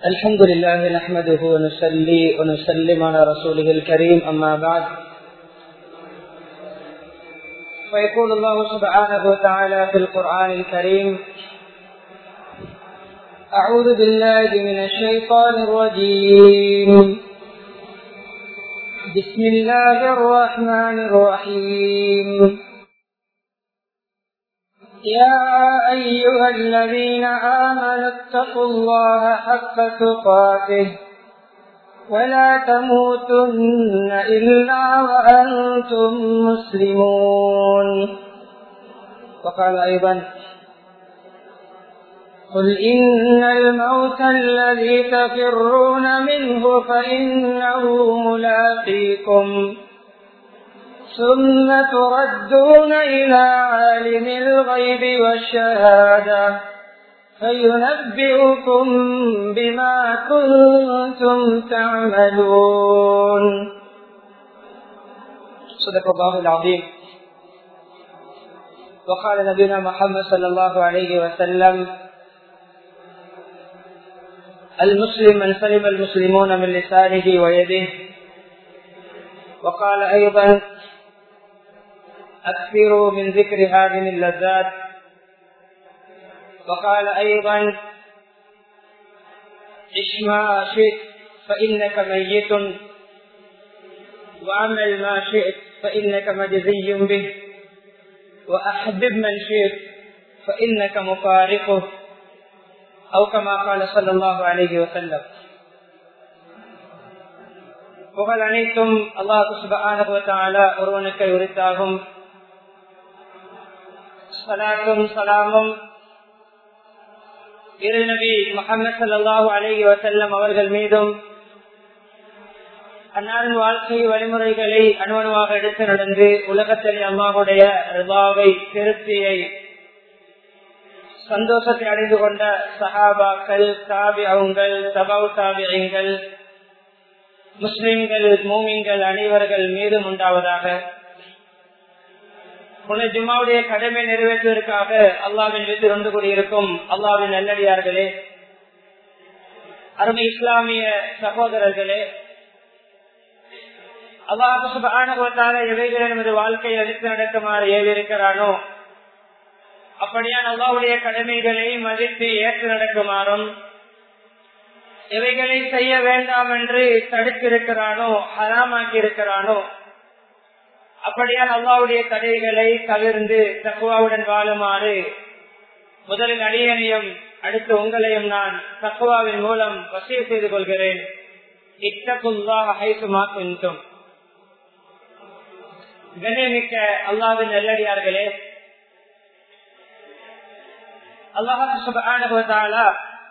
الحمد لله نحمده ونصلي ونسلم على رسوله الكريم أما بعد ويقول الله سبحانه وتعالى في القرآن الكريم أعوذ بالله من الشيطان الرجيم بسم الله الرحمن الرحيم يا أيها الذين آمنوا اتقوا الله حق تقاته ولا تموتن إلا وأنتم مسلمون وقال أيضا قل إن الموت الذي تفرون منه فإنه ملاقيكم ثم تردون إلى عالم الغيب والشهادة فينبئكم بما كنتم تعملون صدق الله العظيم وقال نبينا محمد صلى الله عليه وسلم المسلم من سلم المسلمون من لسانه ويده وقال أيضا أكثروا من ذكر هذه اللذات وقال أيضا عش ما شئت فإنك ميت وعمل ما شئت فإنك مجزي به وأحبب من شئت فإنك مفارقه أو كما قال صلى الله عليه وسلم புகழ் அனைத்தும் அல்லாஹு சுபான ஒருவனுக்கு உரித்தாகும் சலாத்தும் சலாமும் இருநபி முகமது சல்லாஹூ அலஹி வசல்லம் அவர்கள் மீதும் அன்னாரின் வாழ்க்கை வழிமுறைகளை அணுவணுவாக எடுத்து நடந்து உலகத்தில் அம்மாவுடைய ரிபாவை திருப்தியை சந்தோஷத்தை அடைந்து கொண்ட சஹாபாக்கள் தாபி அவங்கள் சபாவு தாபியங்கள் முஸ்லிம்கள் மூமிங்கள் அனைவர்கள் மீதும் உண்டாவதாக உன்னை ஜும்மாவுடைய கடமை நிறைவேற்றுவதற்காக அல்லாவின் வீட்டில் இருந்து கூடியிருக்கும் அல்லாவின் நல்லடியார்களே அருமை இஸ்லாமிய சகோதரர்களே அல்லாஹால எவைகளை நமது வாழ்க்கையை அழித்து நடக்குமாறு ஏவிருக்கிறானோ அப்படியான் அல்லாவுடைய கடமைகளை மதித்து ஏற்று நடக்குமாறும் எவைகளை செய்ய வேண்டாம் என்று தடுத்திருக்கிறானோ ஹராமாக்கி இருக்கிறானோ அப்படியால் அல்லாவுடைய தடைகளை தவிர்ந்து தக்குவாவுடன் வாழுமாறு முதலில் அடியனையும் அடுத்து உங்களையும் நான் தக்குவாவின் மூலம் வசிய செய்து கொள்கிறேன் இத்தகுல்லாஹும் கண்ணியமிக்க அல்லாவின் நெல்லடியார்களே அல்லாஹால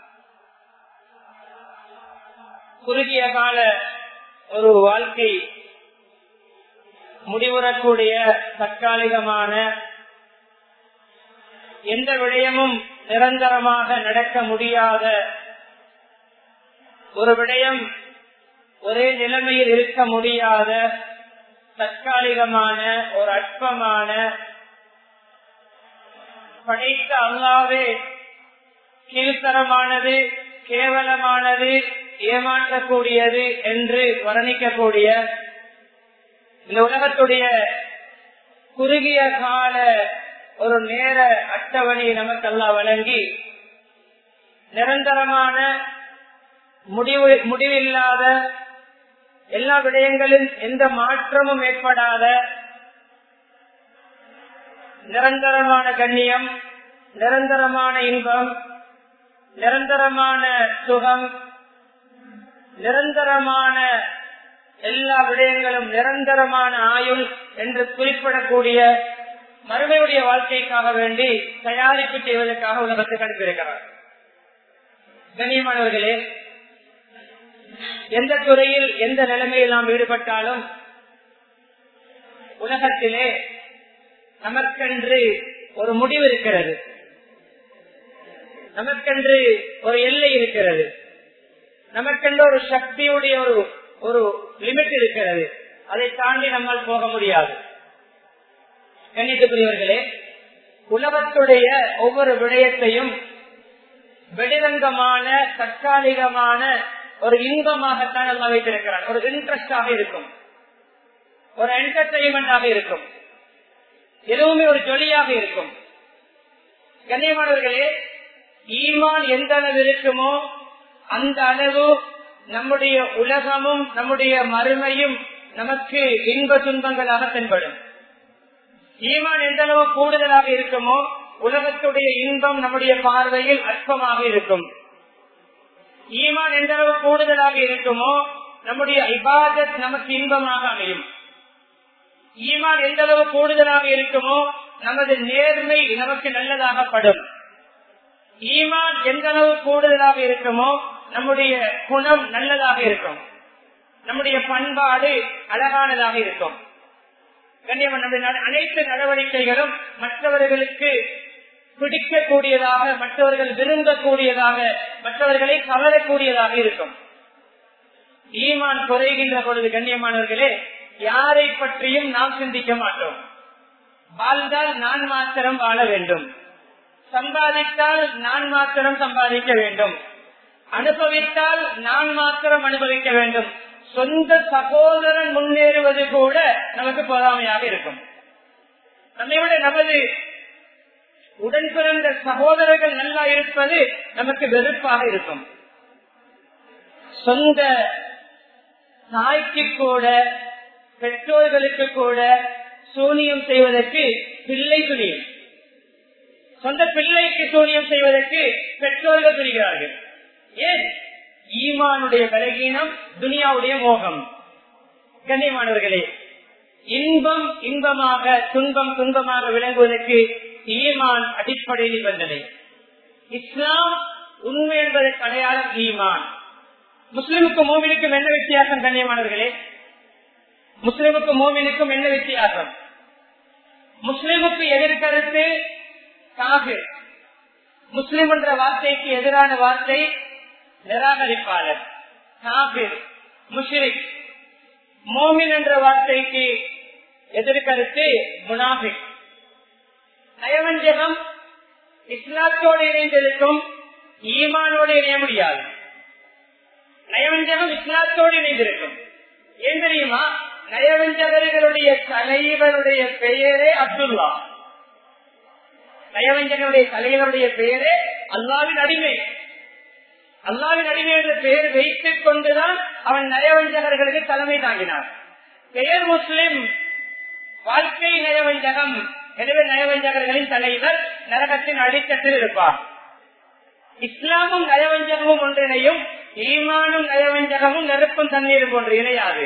குறுகிய கால ஒரு வாழ்க்கை முடிவுறக்கூடிய தற்காலிகமான எந்த விடயமும் நிரந்தரமாக நடக்க முடியாத ஒரு விடயம் ஒரே நிலைமையில் இருக்க முடியாத தற்காலிகமான ஒரு அற்பமான படைத்த அல்லாவே கீழ்த்தரமானது கேவலமானது ஏமாற்றக்கூடியது என்று வர்ணிக்கக்கூடிய இந்த உலகத்துடைய குறுகிய கால ஒரு நேர அட்டவணையை நமக்கெல்லாம் வழங்கி நிரந்தரமான முடிவு முடிவில்லாத எல்லா விடயங்களில் எந்த மாற்றமும் ஏற்படாத நிரந்தரமான கண்ணியம் நிரந்தரமான இன்பம் நிரந்தரமான சுகம் நிரந்தரமான எல்லா விடயங்களும் நிரந்தரமான ஆயுள் என்று குறிப்பிடக்கூடிய மறுமையுடைய வாழ்க்கைக்காக வேண்டி தயாரிப்பு செய்வதற்காக உலகத்துக்கு அனுப்பியிருக்கிறார் கண்ணியமானவர்களே எந்த துறையில் எந்த நிலைமையில் நாம் ஈடுபட்டாலும் உலகத்திலே நமக்கென்று ஒரு முடிவு இருக்கிறது நமக்கென்று ஒரு எல்லை இருக்கிறது நமக்கென்று ஒரு சக்தியுடைய ஒரு ஒரு லிமிட் இருக்கிறது அதை தாண்டி நம்மால் போக முடியாது கண்ணியத்துக்குரியவர்களே உலகத்துடைய ஒவ்வொரு விடயத்தையும் வெளிரங்கமான தற்காலிகமான ஒரு இன்பமாகத்தான் எல்லாம் வைத்திருக்கிறார் ஒரு இன்ட்ரெஸ்டாக இருக்கும் ஒரு என்டர்டைன்மெண்டாக இருக்கும் எதுவுமே ஒரு ஜொலியாக இருக்கும் கண்ணியமானவர்களே ஈமான் எந்த அளவு இருக்குமோ அந்த அளவு நம்முடைய உலகமும் நம்முடைய மறுமையும் நமக்கு இன்ப துன்பங்களாக தென்படும் ஈமான் எந்த அளவு கூடுதலாக இருக்குமோ உலகத்துடைய இன்பம் நம்முடைய பார்வையில் அற்பமாக இருக்கும் ஈமான் எந்த அளவு கூடுதலாக இருக்குமோ நம்முடைய இபாதத் நமக்கு இன்பமாக அமையும் ஈமான் எந்த அளவு கூடுதலாக இருக்குமோ நமது நேர்மை நமக்கு நல்லதாகப்படும் ஈமான் எந்த அளவு கூடுதலாக இருக்குமோ நம்முடைய குணம் நல்லதாக இருக்கும் நம்முடைய பண்பாடு அழகானதாக இருக்கும் கண்ணியமன் நம்முடைய அனைத்து நடவடிக்கைகளும் மற்றவர்களுக்கு பிடிக்கக்கூடியதாக மற்றவர்கள் விரும்பக்கூடியதாக மற்றவர்களை கவரக்கூடியதாக இருக்கும் ஈமான் குறைகின்ற பொழுது கண்ணியமானவர்களே யாரை பற்றியும் நாம் சிந்திக்க மாட்டோம் வாழ்ந்தால் நான் மாத்திரம் வாழ வேண்டும் சம்பாதித்தால் நான் மாத்திரம் சம்பாதிக்க வேண்டும் அனுபவித்தால் நான் மாத்திரம் அனுபவிக்க வேண்டும் சொந்த சகோதரன் முன்னேறுவது கூட நமக்கு பொறாமையாக இருக்கும் நம்மை விட நமது உடன் பிறந்த சகோதரர்கள் நல்லா இருப்பது நமக்கு வெறுப்பாக இருக்கும் சொந்த தாய்க்கு கூட பெற்றோர்களுக்கு கூட சூனியம் செய்வதற்கு பிள்ளை துணியும் சொந்த பிள்ளைக்கு சூனியம் செய்வதற்கு பெற்றோர்கள் துணிகிறார்கள் ஏன் ஈமானுடைய பலகீனம் துனியாவுடைய மோகம் கண்ணியமானவர்களே இன்பம் இன்பமாக துன்பம் துன்பமாக விளங்குவதற்கு ஈமான் அடிப்படை நிபந்தனை இஸ்லாம் உண்மை என்பதற்கு அடையாளம் ஈமான் முஸ்லிமுக்கும் மோமினுக்கும் என்ன வித்தியாசம் கண்ணியமானவர்களே முஸ்லிமுக்கும் மோமினுக்கும் என்ன வித்தியாசம் முஸ்லிமுக்கு எதிர்கருத்து காகு முஸ்லிம் என்ற வார்த்தைக்கு எதிரான வார்த்தை நிராகரிப்பாளர் காபிர் முஷ்ரிக் மோமின் என்ற வார்த்தைக்கு எதிர்கருத்து முனாபிக் நயவஞ்சகம் இஸ்லாத்தோடு இணைந்திருக்கும் ஈமானோடு இணைய முடியாது நயவஞ்சகம் இஸ்லாத்தோடு இணைந்திருக்கும் ஏன் தெரியுமா நயவஞ்சகர்களுடைய தலைவருடைய பெயரே அப்துல்லா நயவஞ்சகனுடைய தலைவருடைய பெயரே அல்லாவின் அடிமை அல்லாவின் அடிமை என்ற பெயர் வைத்துக் கொண்டுதான் அவன் நயவஞ்சகர்களுக்கு தலைமை தாங்கினான் பெயர் முஸ்லிம் வாழ்க்கை நயவஞ்சகம் எனவே நயவஞ்சகர்களின் தலைவர் நரகத்தின் அடித்தட்டில் இருப்பார் இஸ்லாமும் நயவஞ்சகமும் ஒன்றிணையும் ஈமானும் நயவஞ்சகமும் நெருப்பும் தண்ணீரும் ஒன்று இணையாது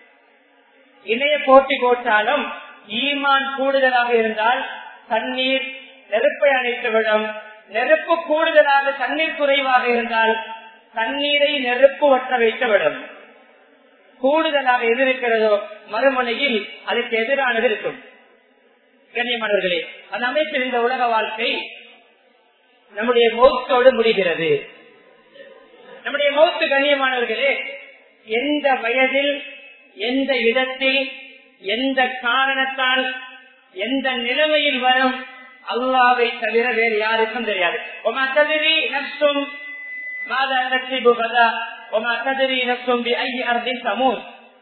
இணைய போட்டி போட்டாலும் ஈமான் கூடுதலாக இருந்தால் தண்ணீர் நெருப்பை அணைத்துவிடும் நெருப்பு கூடுதலாக தண்ணீர் குறைவாக இருந்தால் தண்ணீரை நெருப்பு வற்ற வைத்துவிடும் கூடுதலாக எது இருக்கிறதோ மறுமுனையில் அதுக்கு எதிரானது இருக்கும் கண்ணியமானவர்களே அந்த அமைப்பில் இந்த உலக வாழ்க்கை நம்முடைய மௌத்தோடு முடிகிறது நம்முடைய மௌத்து கண்ணியமானவர்களே எந்த வயதில் எந்த இடத்தில் எந்த காரணத்தால் எந்த நிலைமையில் வரும் அல்லாவை தவிர வேறு யாருக்கும் தெரியாது ஒமா கதிரி நஷ்டம் மாதா நட்சிபு கதா ஒமா கதிரி நஷ்டம் ஐ அர்தின் சமூர்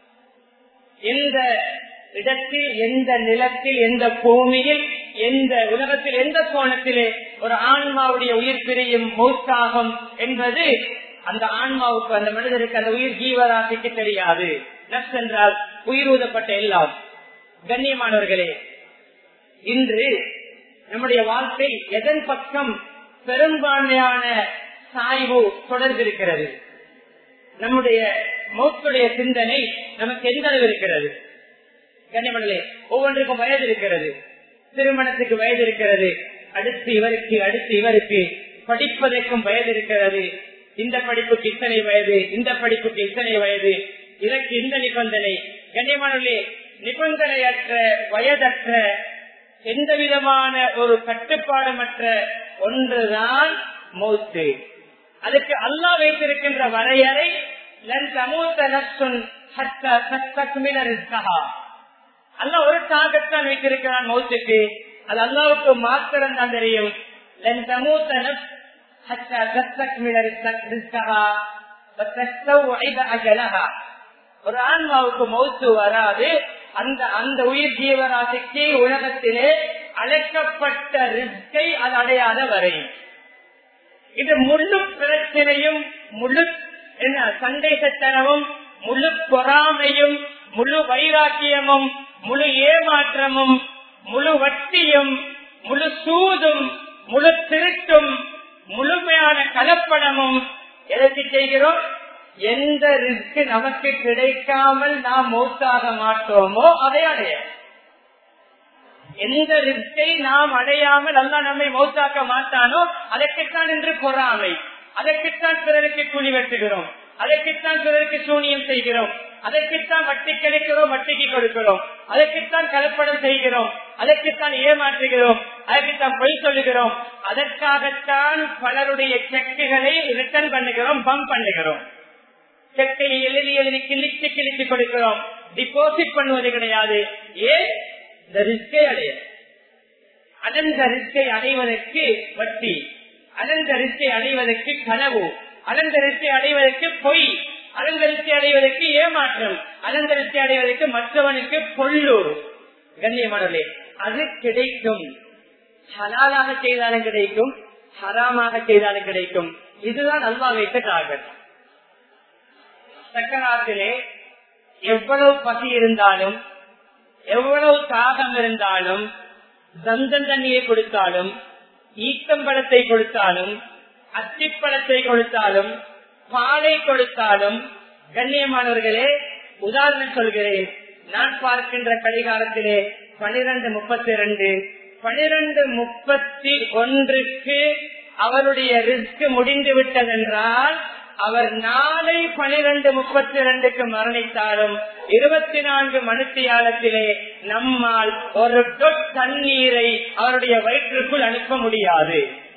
எந்த இடத்தில் எந்த நிலத்தில் எந்த பூமியில் எந்த உலகத்தில் எந்த கோணத்திலே ஒரு ஆன்மாவுடைய உயிர் பிரியும் மௌத்தாகும் என்பது அந்த ஆன்மாவுக்கு அந்த மனிதருக்கு அந்த உயிர் ஜீவராசிக்கு தெரியாது நப்ஸ் என்றால் உயிர் ஊதப்பட்ட எல்லாம் கண்ணியமானவர்களே இன்று நம்முடைய வாழ்க்கை எதன் பக்கம் பெரும்பான்மையான சாய்வு தொடர்ந்திருக்கிறது நம்முடைய மௌத்துடைய சிந்தனை நமக்கு எந்த அளவு இருக்கிறது கண்ணியமனே ஒவ்வொன்றுக்கும் வயது இருக்கிறது திருமணத்துக்கு வயது இருக்கிறது அடுத்து இவருக்கு அடுத்து இவருக்கு படிப்பதற்கும் வயது இருக்கிறது இந்த படிப்புக்கு இத்தனை வயது இந்த படிப்புக்கு இத்தனை வயது இதற்கு இந்த நிபந்தனை கண்ணியமானே நிபந்தனையற்ற வயதற்ற எந்த விதமான ஒரு கட்டுப்பாடுமற்ற ஒன்றுதான் மௌத்து அதுக்கு அல்லா வைத்திருக்கின்ற வரையறை அல்ல ஒரு தாகத்தான் வைத்திருக்கிறான் மௌத்துக்கு அது அல்லாவுக்கு மாத்திரம் தான் தெரியும் حتى تستكمل رزقها وتستوعب أجلها ஒரு ஆன்மாவுக்கு மௌத்து வராது அந்த அந்த உயிர் ஜீவராசிக்கு உலகத்திலே அழைக்கப்பட்ட ரிஸ்கை அது அடையாத வரை இது முழு பிரச்சனையும் முழு என்ன சந்தேகத்தனமும் முழு பொறாமையும் முழு வைராக்கியமும் முழு ஏமாற்றமும் முழு வட்டியும் முழு சூதும் முழு திருட்டும் முழுமையான கலப்படமும் எதற்கு செய்கிறோம் எந்த ரிஸ்க் நமக்கு கிடைக்காமல் நாம் மௌத்தாக மாட்டோமோ அதை அடைய எந்த ரிஸ்கை நாம் அடையாமல் அல்ல நம்மை மௌத்தாக்க மாட்டானோ அதற்குத்தான் என்று பொறாமை அதற்குத்தான் பிறருக்கு கூலி வெட்டுகிறோம் அதற்குத்தான் பிறருக்கு சூனியம் செய்கிறோம் அதற்குத்தான் வட்டி கிடைக்கிறோம் வட்டிக்கு கொடுக்கிறோம் அதற்குத்தான் கலப்படம் செய்கிறோம் அதற்குத்தான் ஏமாற்றுகிறோம் அதற்குத்தான் பொய் சொல்லுகிறோம் அதற்காகத்தான் பலருடைய செக்குகளை ரிட்டர்ன் பண்ணுகிறோம் பம்ப் பண்ணுகிறோம் செக்கை எழுதி எழுதி கிழிச்சு கிழிச்சு கொடுக்கிறோம் டிபாசிட் பண்ணுவது கிடையாது ஏன் இந்த ரிஸ்கை அடைய அடர்ந்த ரிஸ்கை அடைவதற்கு வட்டி அடர்ந்த ரிஸ்கை அடைவதற்கு கனவு அடர்ந்த ரிஸ்கை அடைவதற்கு பொய் அடர்ந்த ரிஸ்கை அடைவதற்கு ஏமாற்றம் அடர்ந்த ரிஸ்கை அடைவதற்கு மற்றவனுக்கு பொல்லூர் கண்ணியமானே அது கிடைக்கும் ஹலாலாக செய்தாலும் கிடைக்கும் ஹராமாக செய்தாலும் கிடைக்கும் இதுதான் அல்வா வைத்த டார்கெட் சக்கராத்திலே எவ்வளவு பசி இருந்தாலும் எவ்வளவு தாகம் இருந்தாலும் தந்தன் தண்ணியை கொடுத்தாலும் ஈக்கம்பழத்தை கொடுத்தாலும் அத்திப்பழத்தை கொடுத்தாலும் பாலை கொடுத்தாலும் கண்ணியமானவர்களே உதாரணம் சொல்கிறேன் நான் பார்க்கின்ற கடிகாரத்திலே பனிரெண்டு முப்பத்தி ரெண்டு பனிரெண்டு முப்பத்தி ஒன்றுக்கு அவருடைய ரிஸ்க் முடிந்து விட்டதென்றால் அவர் நாளை பனிரெண்டு முப்பத்தி ரெண்டுக்கு மரணித்தாலும் இருபத்தி நான்கு மணித்தியாலத்திலே நம்மால் ஒரு டொட் தண்ணீரை அவருடைய வயிற்றுக்குள் அனுப்ப முடியாது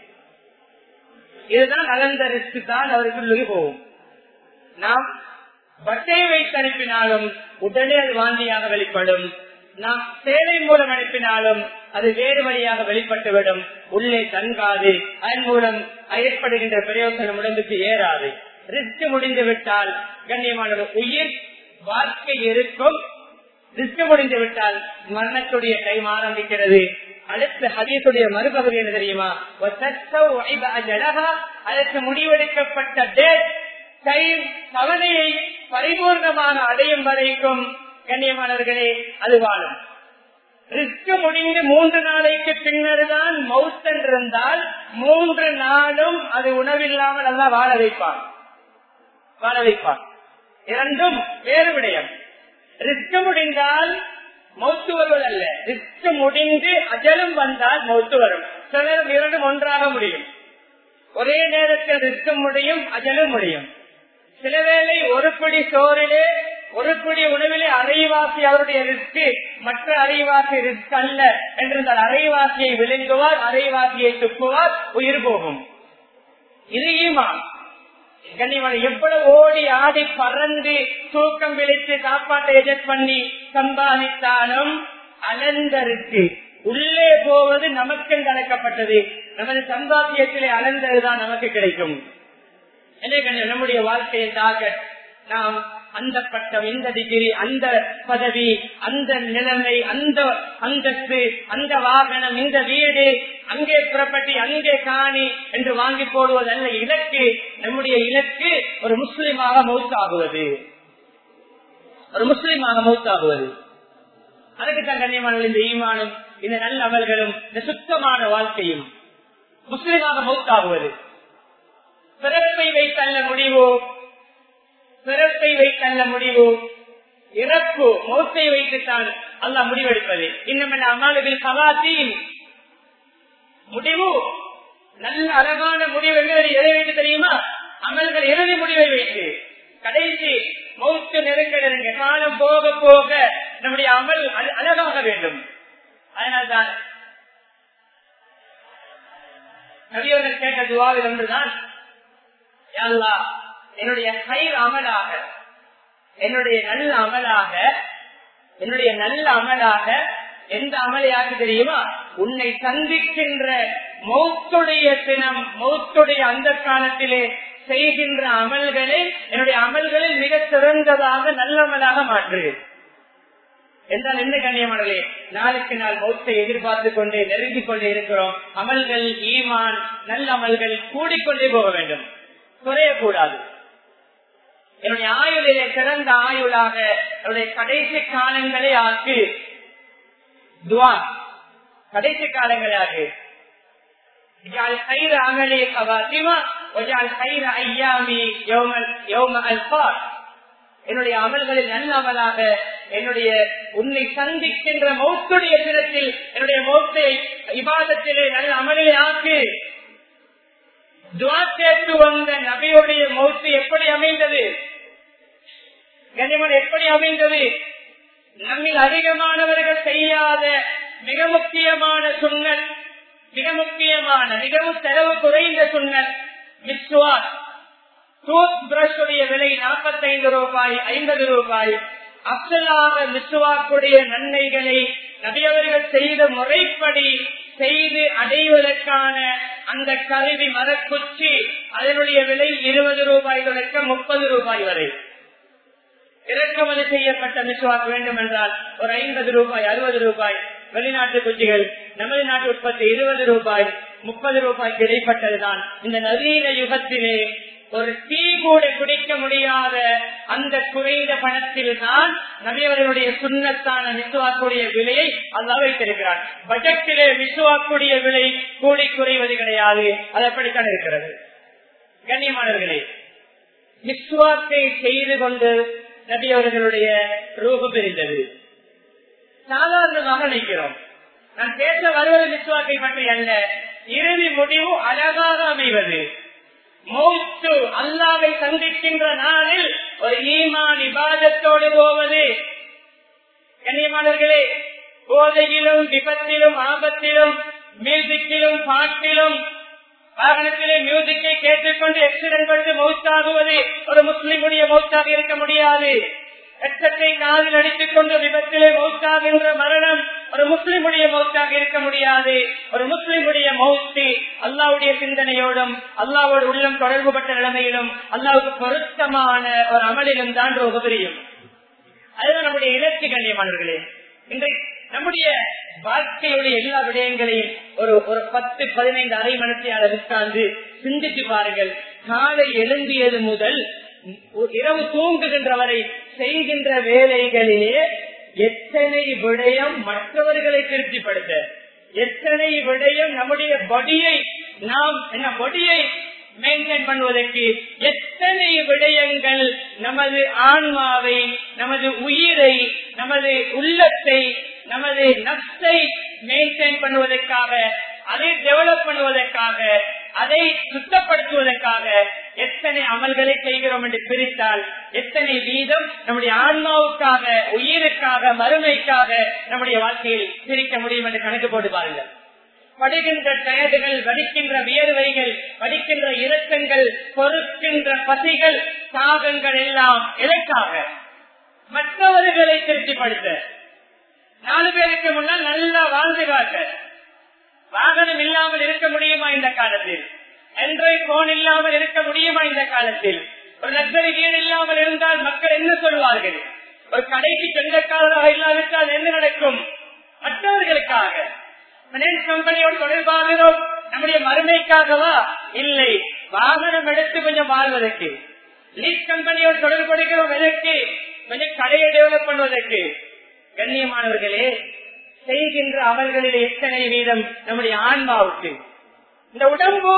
இதுதான் அகந்த ரிஸ்க் தான் அவருக்கு போகும் நாம் பட்டையை வைத்து அனுப்பினாலும் உடனே அது வாந்தியாக வெளிப்படும் நாம் சேவை மூலம் அனுப்பினாலும் அது வேறு வழியாக வெளிப்பட்டுவிடும் உள்ளே தங்காது அதன் மூலம் ஏற்படுகின்ற பிரயோசனம் உடம்புக்கு ஏறாது ரிஸ்க் முடிந்து விட்டால் கண்ணியமான உயிர் வாழ்க்கை இருக்கும் ரிஸ்க் முடிந்து விட்டால் மரணத்துடைய டைம் ஆரம்பிக்கிறது அடுத்த ஹதீசுடைய மறுபகுதி என்ன தெரியுமா அதற்கு முடிவெடுக்கப்பட்ட டேட் டைம் தவணையை பரிபூர்ணமாக அடையும் வரைக்கும் கண்ணியமானவர்களே அது வாழும் ரிஸ்க் முடிந்து மூன்று நாளைக்கு பின்னர் தான் மவுத்தன் இருந்தால் மூன்று நாளும் அது உணவில்லாமல் அல்ல வாழ வைப்பான் வாழ வைப்பான் இரண்டும் வேறு விடயம் ரிஸ்க் முடிந்தால் மௌத்து வருவதல்ல ரிஸ்க் முடிந்து அஜலும் வந்தால் மௌத்து வரும் சிலர் இரண்டும் ஒன்றாக முடியும் ஒரே நேரத்தில் ரிஸ்க் முடியும் அஜலும் முடியும் சில வேளை ஒரு பிடி சோறிலே ஒரு பிடி உணவிலே அரைவாசி அவருடைய ரிஸ்க் மற்ற அரைவாசி ரிஸ்க் அல்ல என்றிருந்தால் அரைவாசியை விழுங்குவார் அரைவாசியை துப்புவார் உயிர் போகும் இது ஈமான் கண்ணியமான எவ்வளவு ஓடி ஆடி பறந்து தூக்கம் விழித்து சாப்பாட்டை எஜெக்ட் பண்ணி சம்பாதித்தாலும் அலந்தருக்கு உள்ளே போவது நமக்கு கணக்கப்பட்டது நமது சம்பாத்தியத்திலே அலந்ததுதான் நமக்கு கிடைக்கும் எனவே நம்முடைய வாழ்க்கையை டார்கெட் நாம் அந்த பட்டம் இந்த டிகிரி அந்த பதவி அந்த நிலைமை அந்த அந்தஸ்து அந்த வாகனம் இந்த வீடு அங்கே புறப்பட்டி அங்கே காணி என்று வாங்கி போடுவதல்ல இலக்கு நம்முடைய இலக்கு ஒரு முஸ்லிமாக மௌத்தாகுவது ஒரு முஸ்லிமாக மௌத்தாகுவது அதுக்கு தான் கண்ணியமான இந்த ஈமானும் இந்த நல்ல அமல்களும் இந்த சுத்தமான வாழ்க்கையும் முஸ்லிமாக மௌத்தாகுவது பிறப்பை வைத்தல்ல முடிவு பிறப்பை வைத்தல்ல முடிவு இறப்பு மௌத்தை வைத்துத்தான் அல்ல முடிவெடுப்பது இன்னும் அமாலுகள் கவாத்தீன் முடிவு நல்ல அழகான முடிவு எங்களை எதை வைத்து தெரியுமா அமல்கள் இறுதி முடிவை வைத்து கடைசி மௌத்து நெருங்க நெருங்க காலம் போக போக நம்முடைய அமல் அழகாக வேண்டும் அதனால்தான் நபியவர்கள் கேட்ட துவாவில் ஒன்றுதான் என்னுடைய கயிர் அமலாக என்னுடைய நல்ல அமலாக என்னுடைய நல்ல அமலாக எந்த அமலையாக தெரியுமா உன்னை சந்திக்கின்ற மௌத்துடைய தினம் மௌத்துடைய அந்த காலத்திலே செய்கின்ற அமல்களை என்னுடைய அமல்களில் மிக சிறந்ததாக நல்லமலாக மாற்று என்றால் என்ன கண்ணியமானே நாளுக்கு நாள் மௌத்தை எதிர்பார்த்து கொண்டே நெருங்கிக் கொண்டே இருக்கிறோம் அமல்கள் ஈமான் நல்ல அமல்கள் கூடிக்கொண்டே போக வேண்டும் குறையக்கூடாது என்னுடைய ஆயுளிலே சிறந்த ஆயுளாக என்னுடைய கடைசி காலங்களே ஆக்கு துவா கடைசி காலங்களே ஆகு اجعل خير عملي خواتمة واجعل خير ايامي يوم يوم الفار என்னுடைய அமல்களில் நல்ல அமலாக என்னுடைய உன்னை சந்திக்கின்ற மௌத்துடைய தினத்தில் என்னுடைய மௌத்தை விவாதத்திலே நல்ல அமலை ஆக்கு துவா கேட்டு வந்த நபியுடைய மௌத்து எப்படி அமைந்தது கனிமன் எப்படி அமைந்தது நம்மில் அதிகமானவர்கள் செய்யாத மிக முக்கியமான சுண்ணல் மிக முக்கியமான மிகவும் செலவு குறைந்த சுண்ணல் மிஸ்வார் டூத் பிரஷ் உடைய விலை நாற்பத்தைந்து ரூபாய் ஐம்பது ரூபாய் அப்சலாக மிஸ்வாக்குடைய நன்மைகளை நபியவர்கள் செய்த முறைப்படி செய்து அடைவதற்கான அந்த கருவி மரக்குச்சி அதனுடைய விலை இருபது ரூபாய் தொடக்க முப்பது ரூபாய் வரை இறக்குமதி செய்யப்பட்ட மிஸ்வாக் வேண்டும் என்றால் ஒரு ஐம்பது ரூபாய் அறுபது ரூபாய் வெளிநாட்டு குச்சிகள் நமது நாட்டு உற்பத்தி இருபது ரூபாய் முப்பது ரூபாய் கிடைப்பட்டதுதான் இந்த நவீன யுகத்திலே ஒரு டீ கூட குடிக்க முடியாத அந்த குறைந்த பணத்தில் தான் நபியவர்களுடைய சுண்ணத்தான மிசுவாக்குடைய விலையை அல்லா வைத்திருக்கிறார் பட்ஜெட்டிலே மிசுவாக்குடைய விலை கூடி குறைவது கிடையாது அது அப்படித்தான் இருக்கிறது கண்ணியமானவர்களே மிஸ்வாக்கை செய்து கொண்டு நபியவர்களுடைய ரூபம் இருந்தது சாதாரணமாக நிற்கிறோம் நான் பேச வருவது விஸ்வாக்கை பற்றி அல்ல இறுதி முடிவு அழகாக அமைவது மௌத்து அல்லாவை சந்திக்கின்ற நாளில் ஒரு ஈமான் இபாதத்தோடு போவது கண்ணியமானவர்களே போதையிலும் விபத்திலும் ஆபத்திலும் மியூசிக்கிலும் பாட்டிலும் வாகனத்திலே மியூசிக்கை கேட்டுக்கொண்டு எக்ஸிடென்ட் பட்டு மௌத்தாகுவது ஒரு முஸ்லிமுடைய மௌத்தாக இருக்க முடியாது எச்சத்தை காதில் அடித்துக் கொண்டு விபத்திலே மௌத்தாகின்ற மரணம் ஒரு முஸ்லிமுடைய மௌத்தாக இருக்க முடியாது ஒரு முஸ்லிமுடைய மௌத்தி அல்லாவுடைய சிந்தனையோடும் அல்லாவோட உள்ளம் தொடர்புபட்ட நிலைமையிலும் அல்லாவுக்கு பொருத்தமான ஒரு அமலிலும் தான் ரொம்ப பிரியும் அதுதான் நம்முடைய இலட்சி கண்ணியமானவர்களே இன்றைக்கு நம்முடைய வாழ்க்கையுடைய எல்லா விடயங்களையும் ஒரு ஒரு பத்து பதினைந்து அரை மணத்தையாளர் உட்கார்ந்து சிந்தித்து பாருங்கள் காலை எழுந்தியது முதல் இரவு தூங்குகின்ற வரை செய்கின்ற வேலைகளிலே எத்தனை விடயம் மற்றவர்களை திருப்திப்படுத்த எத்தனை விடயம் நம்முடைய பொடியை நாம் என்ன பொடியை மெயின்டைன் பண்ணுவதற்கு எத்தனை விடயங்கள் நமது ஆன்மாவை நமது உயிரை நமது உள்ளத்தை நமது நப்சை மெயின்டைன் பண்ணுவதற்காக அதை டெவலப் பண்ணுவதற்காக அதை சுத்தப்படுத்துவதற்காக எத்தனை அமல்களை செய்கிறோம் என்று பிரித்தால் எத்தனை வீதம் நம்முடைய ஆன்மாவுக்காக உயிருக்காக மறுமைக்காக நம்முடைய வாழ்க்கையில் பிரிக்க முடியும் என்று கணக்கு போட்டு பாருங்கள் படுகின்ற டயர்டுகள் வடிக்கின்ற வியர்வைகள் வடிக்கின்ற இறக்கங்கள் பொறுக்கின்ற பசிகள் தாகங்கள் எல்லாம் எதற்காக மற்றவர்களை திருப்திப்படுத்த நாலு பேருக்கு முன்னால் நல்லா வாழ்ந்து காட்ட வாகனம் இல்லாமல் இருக்க முடியுமா இந்த காலத்தில் ஆண்ட்ராய்ட் போன் இல்லாமல் இருக்க முடியுமா இந்த காலத்தில் ஒரு லக்ஸரி வீடு இல்லாமல் இருந்தால் மக்கள் என்ன சொல்வார்கள் ஒரு கடைக்கு சொந்தக்காரராக இல்லாவிட்டால் என்ன நடக்கும் மற்றவர்களுக்காக பினான்ஸ் கம்பெனியோடு தொடர்பாகிறோம் நம்முடைய மறுமைக்காகவா இல்லை வாகனம் எடுத்து கொஞ்சம் வாழ்வதற்கு லீஸ் கம்பெனியோடு தொடர்படுகிறோம் எதற்கு கொஞ்சம் கடையை டெவலப் பண்ணுவதற்கு கண்ணியமானவர்களே செய்கின்ற அமல்களில் எத்தனை வீதம் நம்முடைய ஆன்மாவுக்கு இந்த உடம்பு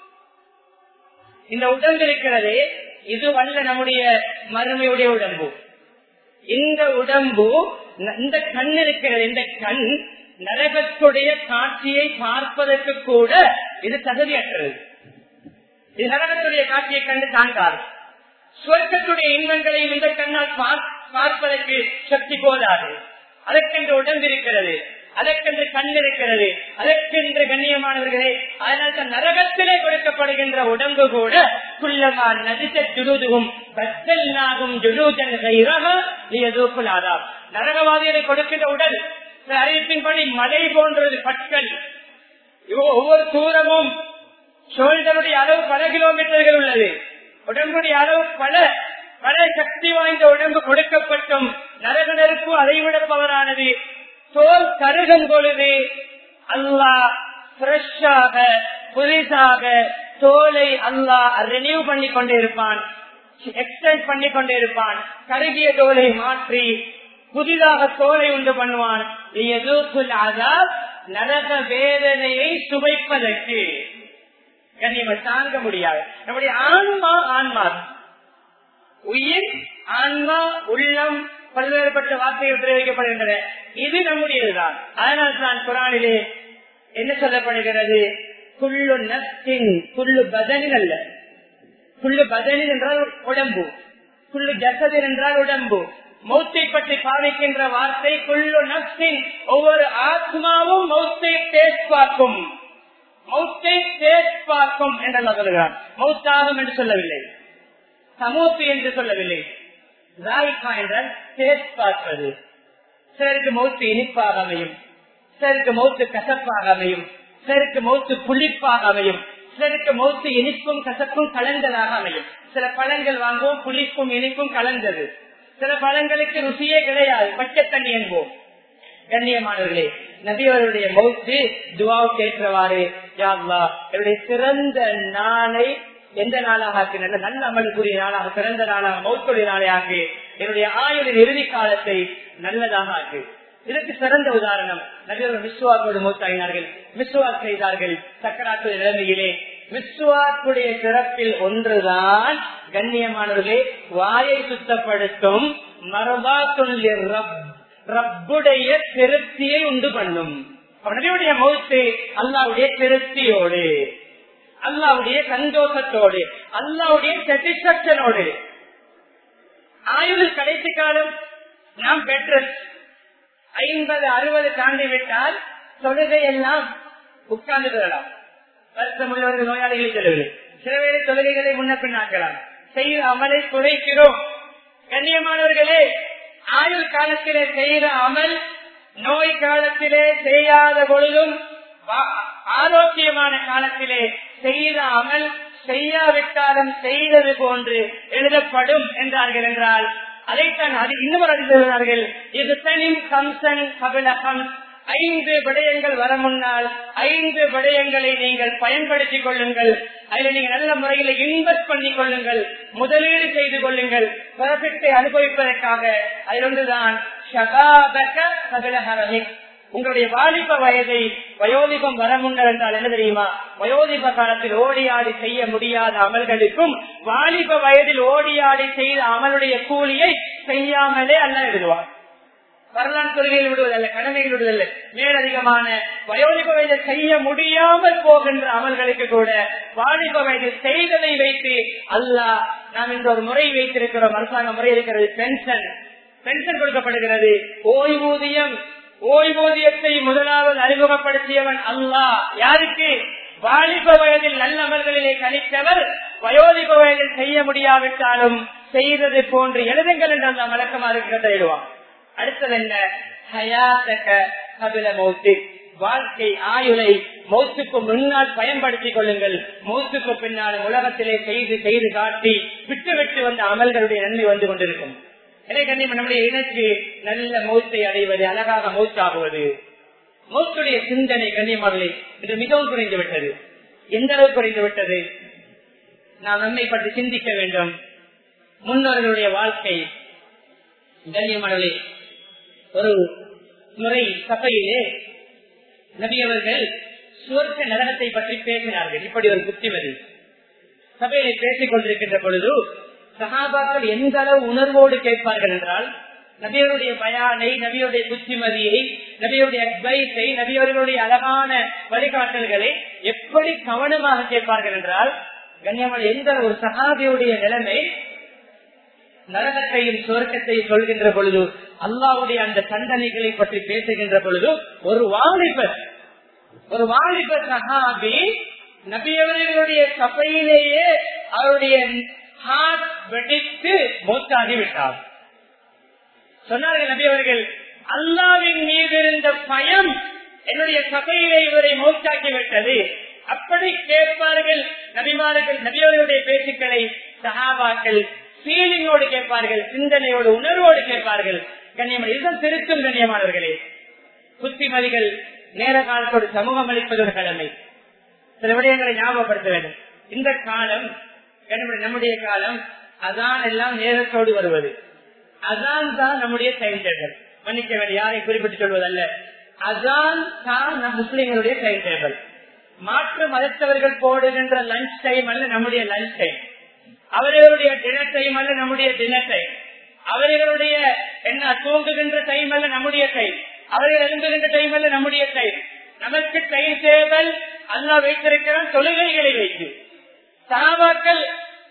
இந்த உடம்பு இருக்கிறதே இது வல்ல நம்முடைய மறுமையுடைய உடம்பு இந்த உடம்பு இந்த கண் இருக்கிறது இந்த கண் நரகத்துடைய காட்சியை பார்ப்பதற்கு கூட இது தகுதியற்றது இது நரகத்துடைய காட்சியை கண்டு தாங்காது சுவர்க்கத்துடைய இன்பங்களையும் இந்த கண்ணால் பார்ப்பதற்கு சக்தி போதாது அதற்கென்று உடம்பு இருக்கிறது அதற்கென்று கண் இருக்கிறது அதற்கென்று கண்ணியமானவர்களே அதனால் தான் நரகத்திலே கொடுக்கப்படுகின்ற உடம்பு கூட குள்ளமா நதித்த ஜுருதுவும் பத்தல் நாகும் ஜுருதன் நரகவாதிகளை கொடுக்கின்ற உடல் சில அறிவிப்பின்படி மலை போன்றது பட்கள் இவ- ஒவ்வொரு தூரமும் ஷோல்டருடைய அளவு பல கிலோமீட்டர்கள் உள்ளது உடம்புடைய அளவு பல பல சக்தி வாய்ந்த உடம்பு கொடுக்கப்பட்டும் நரக நெருப்பு அதைவிட பவரானது தோல் கருகும் பொழுது அல்லாஹ் ஃப்ரெஷ்ஷாக புதிதாக தோலை அல்லாஹ் ரினியூ பண்ணி கொண்டே இருப்பான் எக்ஸ்டெண்ட் பண்ணி கொண்டே இருப்பான் கருகிய தோலை மாற்றி புதிதாக தோலை உண்டு பண்ணுவான் லியதூக்குல் அஸாப், நரக வேதனையை சுவைப்பதற்கு கண்ணியமை தாங்க முடியாது நம்முடைய ஆன்மா ஆன்மா உயிர் ஆன்மா உள்ளம் பல்வேறுபட்ட வார்த்தைகள் பிரயோகிக்கப்படுகின்றன இது நம்முடையதுதான் அதனால் தான் குரானிலே என்ன சொல்லப்படுகிறது குள்ளு நத்தின் குள்ளு பதனின் அல்ல குள்ளு பதனின் என்றால் உடம்பு குள்ளு ஜசதின் என்றால் உடம்பு மௌத்தை பற்றி பாவிக்கின்ற வார்த்தை குள்ளு நப்சின் ஒவ்வொரு ஆத்மாவும் மௌத்தை டேஸ்ட் பார்க்கும் மௌத்தை டேஸ்ட் பார்க்கும் என்று சொல்லுகிறார் மௌத்தாகும் என்று சொல்லவில்லை சமூத்து என்று சொல்லவில்லை ராய்கா என்றால் டேஸ்ட் பார்ப்பது சிலருக்கு மௌத்து இனிப்பாக அமையும் சிலருக்கு மௌத்து கசப்பாக அமையும் சிலருக்கு மௌத்து புளிப்பாக அமையும் சிலருக்கு மௌத்து இனிப்பும் கசப்பும் கலந்ததாக அமையும் சில பழங்கள் வாங்குவோம் புளிப்பும் இனிப்பும் கலந்தது சில பழங்களுக்கு ருசியே கிடையாது பச்சை தண்ணி என்போம் கண்ணியமானவர்களே நபியவருடைய மௌத்து துவாவுக்கு ஏற்றவாறு யா அல்லாஹ், என்னுடைய சிறந்த நாளை எந்த நாளாக ஆக்கின நல்ல அமலுக்குரிய நாளாக சிறந்த நாளாக மௌத்துடைய நாளை ஆக்கு என்னுடைய ஆயுளின் இறுதி காலத்தை நல்லதாக ஆக்கு இதற்கு சிறந்த உதாரணம் நபியவர்கள் மிஸ்வாக்கோடு மூத்தாயினார்கள் மிஸ்வாக் செய்தார்கள் சக்கராத்து நிலைமையிலே மிஸ்வாக்குடைய சிறப்பில் ஒன்றுதான் கண்ணியமானவர்களே வாயை சுத்தப்படுத்தும் மரபாத்துள்ள ரப் ரப்புடைய திருப்தியை உண்டு பண்ணும் அவனுடைய மௌத்து அல்லாவுடைய திருப்தியோடு அல்லாவுடைய சந்தோஷத்தோடு அல்லாவுடைய சாட்டிஸ்பேக்சனோடு ஆயுள் கடைசி காலம் நாம் பெற்ற ஐம்பது அறுபது தாண்டி விட்டால் தொழுகை எல்லாம் உட்கார்ந்து பெறலாம் வருத்தம் உள்ளவர்கள் நோயாளிகளை செலவில்லை சில வேலை தொழுகைகளை முன்ன பின்னாக்கலாம் செய்கிற அமலை குறைக்கிறோம் கண்ணியமானவர்களே ஆயுள் காலத்திலே செய்கிற அமல் நோய் காலத்திலே செய்யாத பொழுதும் வா- ஆரோக்கியமான காலத்திலே செய்த அமல் செய்யாவிட்டாலும் செய்தது போன்று எழுதப்படும் என்றார்கள் என்றால் அதைத்தான் அது இன்னும் அறிந்தார்கள் இது தனிம் கம்சன் கபிலகம் ஐந்து விடயங்கள் வர முன்னால் ஐந்து விடயங்களை நீங்கள் பயன்படுத்திக் கொள்ளுங்கள் அதில் நீங்க நல்ல முறையில் இன்வெஸ்ட் பண்ணிக் கொள்ளுங்கள் முதலீடு செய்து கொள்ளுங்கள் ப்ராஃபிட்டை அனுபவிப்பதற்காக அதில் ஒன்றுதான் ஷகாபக கபிலஹரமி உங்களுடைய வாலிப வயதை வயோதிபம் வர முன்னர் என்றால் என்ன தெரியுமா வயோதிப காலத்தில் ஓடியாடி செய்ய முடியாத அமல்களுக்கும் வாலிப வயதில் ஓடியாடி செய்த அமலுடைய கூலியை செய்யாமலே அல்ல எழுதுவார் வரலாறு தொழுகையில் விடுவதல்ல கடமைகள் விடுவதல்ல மேலதிகமான வயோதிப வயதில் செய்ய முடியாமல் போகின்ற அமல்களுக்கு கூட வாலிப வயதில் செய்ததை வைத்து அல்லாஹ் நாம் இன்று ஒரு முறை வைத்திருக்கிறோம் அரசாங்க முறை இருக்கிறது பென்ஷன் பென்ஷன் கொடுக்கப்படுகிறது ஓய்வூதியம் ஓய்வூதியத்தை முதலாவது அறிமுகப்படுத்தியவன் அல்லாஹ் யாருக்கு வாலிப வயதில் நல்ல அமல்களிலே கணித்தவர் வயோதிப வயதில் செய்ய முடியாவிட்டாலும் செய்தது போன்று எழுதுங்கள் என்று அந்த மலக்கமாக கட்டளையிடுவான் அடுத்தது என்ன ஹயாத்தக கபில மௌத்து வாழ்க்கை ஆயுளை மௌத்துக்கு முன்னால் பயன்படுத்திக் கொள்ளுங்கள் மௌத்துக்கு பின்னாலும் உலகத்திலே செய்து செய்து காட்டி விட்டு விட்டு வந்த அமல்களுடைய நன்மை வந்து கொண்டிருக்கும் எனவே கண்ணியம் நம்முடைய இணைக்கு நல்ல மௌத்தை அடைவது அழகாக மௌத்தாகுவது மௌத்துடைய சிந்தனை கண்ணியமானலை இது மிகவும் குறைந்து விட்டது எந்த அளவு குறைந்து விட்டது நாம் நம்மை பற்றி சிந்திக்க வேண்டும் முன்னோர்களுடைய வாழ்க்கை கண்ணியமானவர்களே ஒரு முறை சபையிலே நபியவர்கள் சுவர்க்க நரகத்தை பற்றி பேசினார்கள் இப்படி ஒரு புத்திமதி சபையிலே பேசிக் கொண்டிருக்கின்ற பொழுது சகாபாக்கள் எந்த அளவு உணர்வோடு கேட்பார்கள் என்றால் நபியருடைய பயானை நபியுடைய புத்திமதியை நபியுடைய அட்வைஸை நபியவர்களுடைய அழகான வழிகாட்டல்களை எப்படி கவனமாக கேட்பார்கள் என்றால் கண்ணியமான எந்த ஒரு சகாபியுடைய நிலைமை நரகத்தையும் சுவர்க்கத்தையும் சொல்கின்ற பொழுது அல்லாவுடைய அந்த தண்டனைகளை பற்றி பேசுகின்ற பொழுது ஒரு வாலிபர் ஒரு வாலிபர் சகாபி நபியவர்களுடைய சபையிலேயே அவருடைய ஹார்ட் வெடித்து மூத்தாகி விட்டார் சொன்னார்கள் நபி அவர்கள் அல்லாவின் மீது இருந்த பயம் என்னுடைய சபையிலே இவரை மௌத்தாக்கி விட்டது அப்படி கேட்பார்கள் நபிமார்கள் நபியோருடைய பேச்சுக்களை சகாபாக்கள் ஃபீலிங்கோடு கேட்பார்கள் சிந்தனையோடு உணர்வோடு கேட்பார்கள் கண்ணியமான இதுதான் திருத்தும் கண்ணியமானவர்களே புத்திமதிகள் நேர காலத்தோடு சமூகம் அளிப்பது ஒரு கடமை சில விடயங்களை ஞாபகப்படுத்த வேண்டும் இந்த காலம் கண்ணியமான நம்முடைய காலம் அதான் எல்லாம் நேரத்தோடு வருவது அதான் தான் நம்முடைய டைம் டேபிள் மன்னிக்க வேண்டிய யாரை குறிப்பிட்டு சொல்வதல்ல அதான் தான் நம் முஸ்லிம்களுடைய டைம் டேபிள் மாற்று மதத்தவர்கள் போடுகின்ற லஞ்ச் டைம் அல்ல நம்முடைய லஞ்ச் டைம் அவர்களுடைய டினர் டைம் அல்ல நம்முடைய டினர் டைம் அவர்களுடைய என்ன தூங்குகின்ற டைம் அல்ல நம்முடைய டைம் அவர்கள் எழுந்துகின்ற டைம் அல்ல நம்முடைய டைம் நமக்கு டைம் டேபிள் அல்லா வைத்திருக்கிறான் தொழுகைகளை வைத்து சாபாக்கள்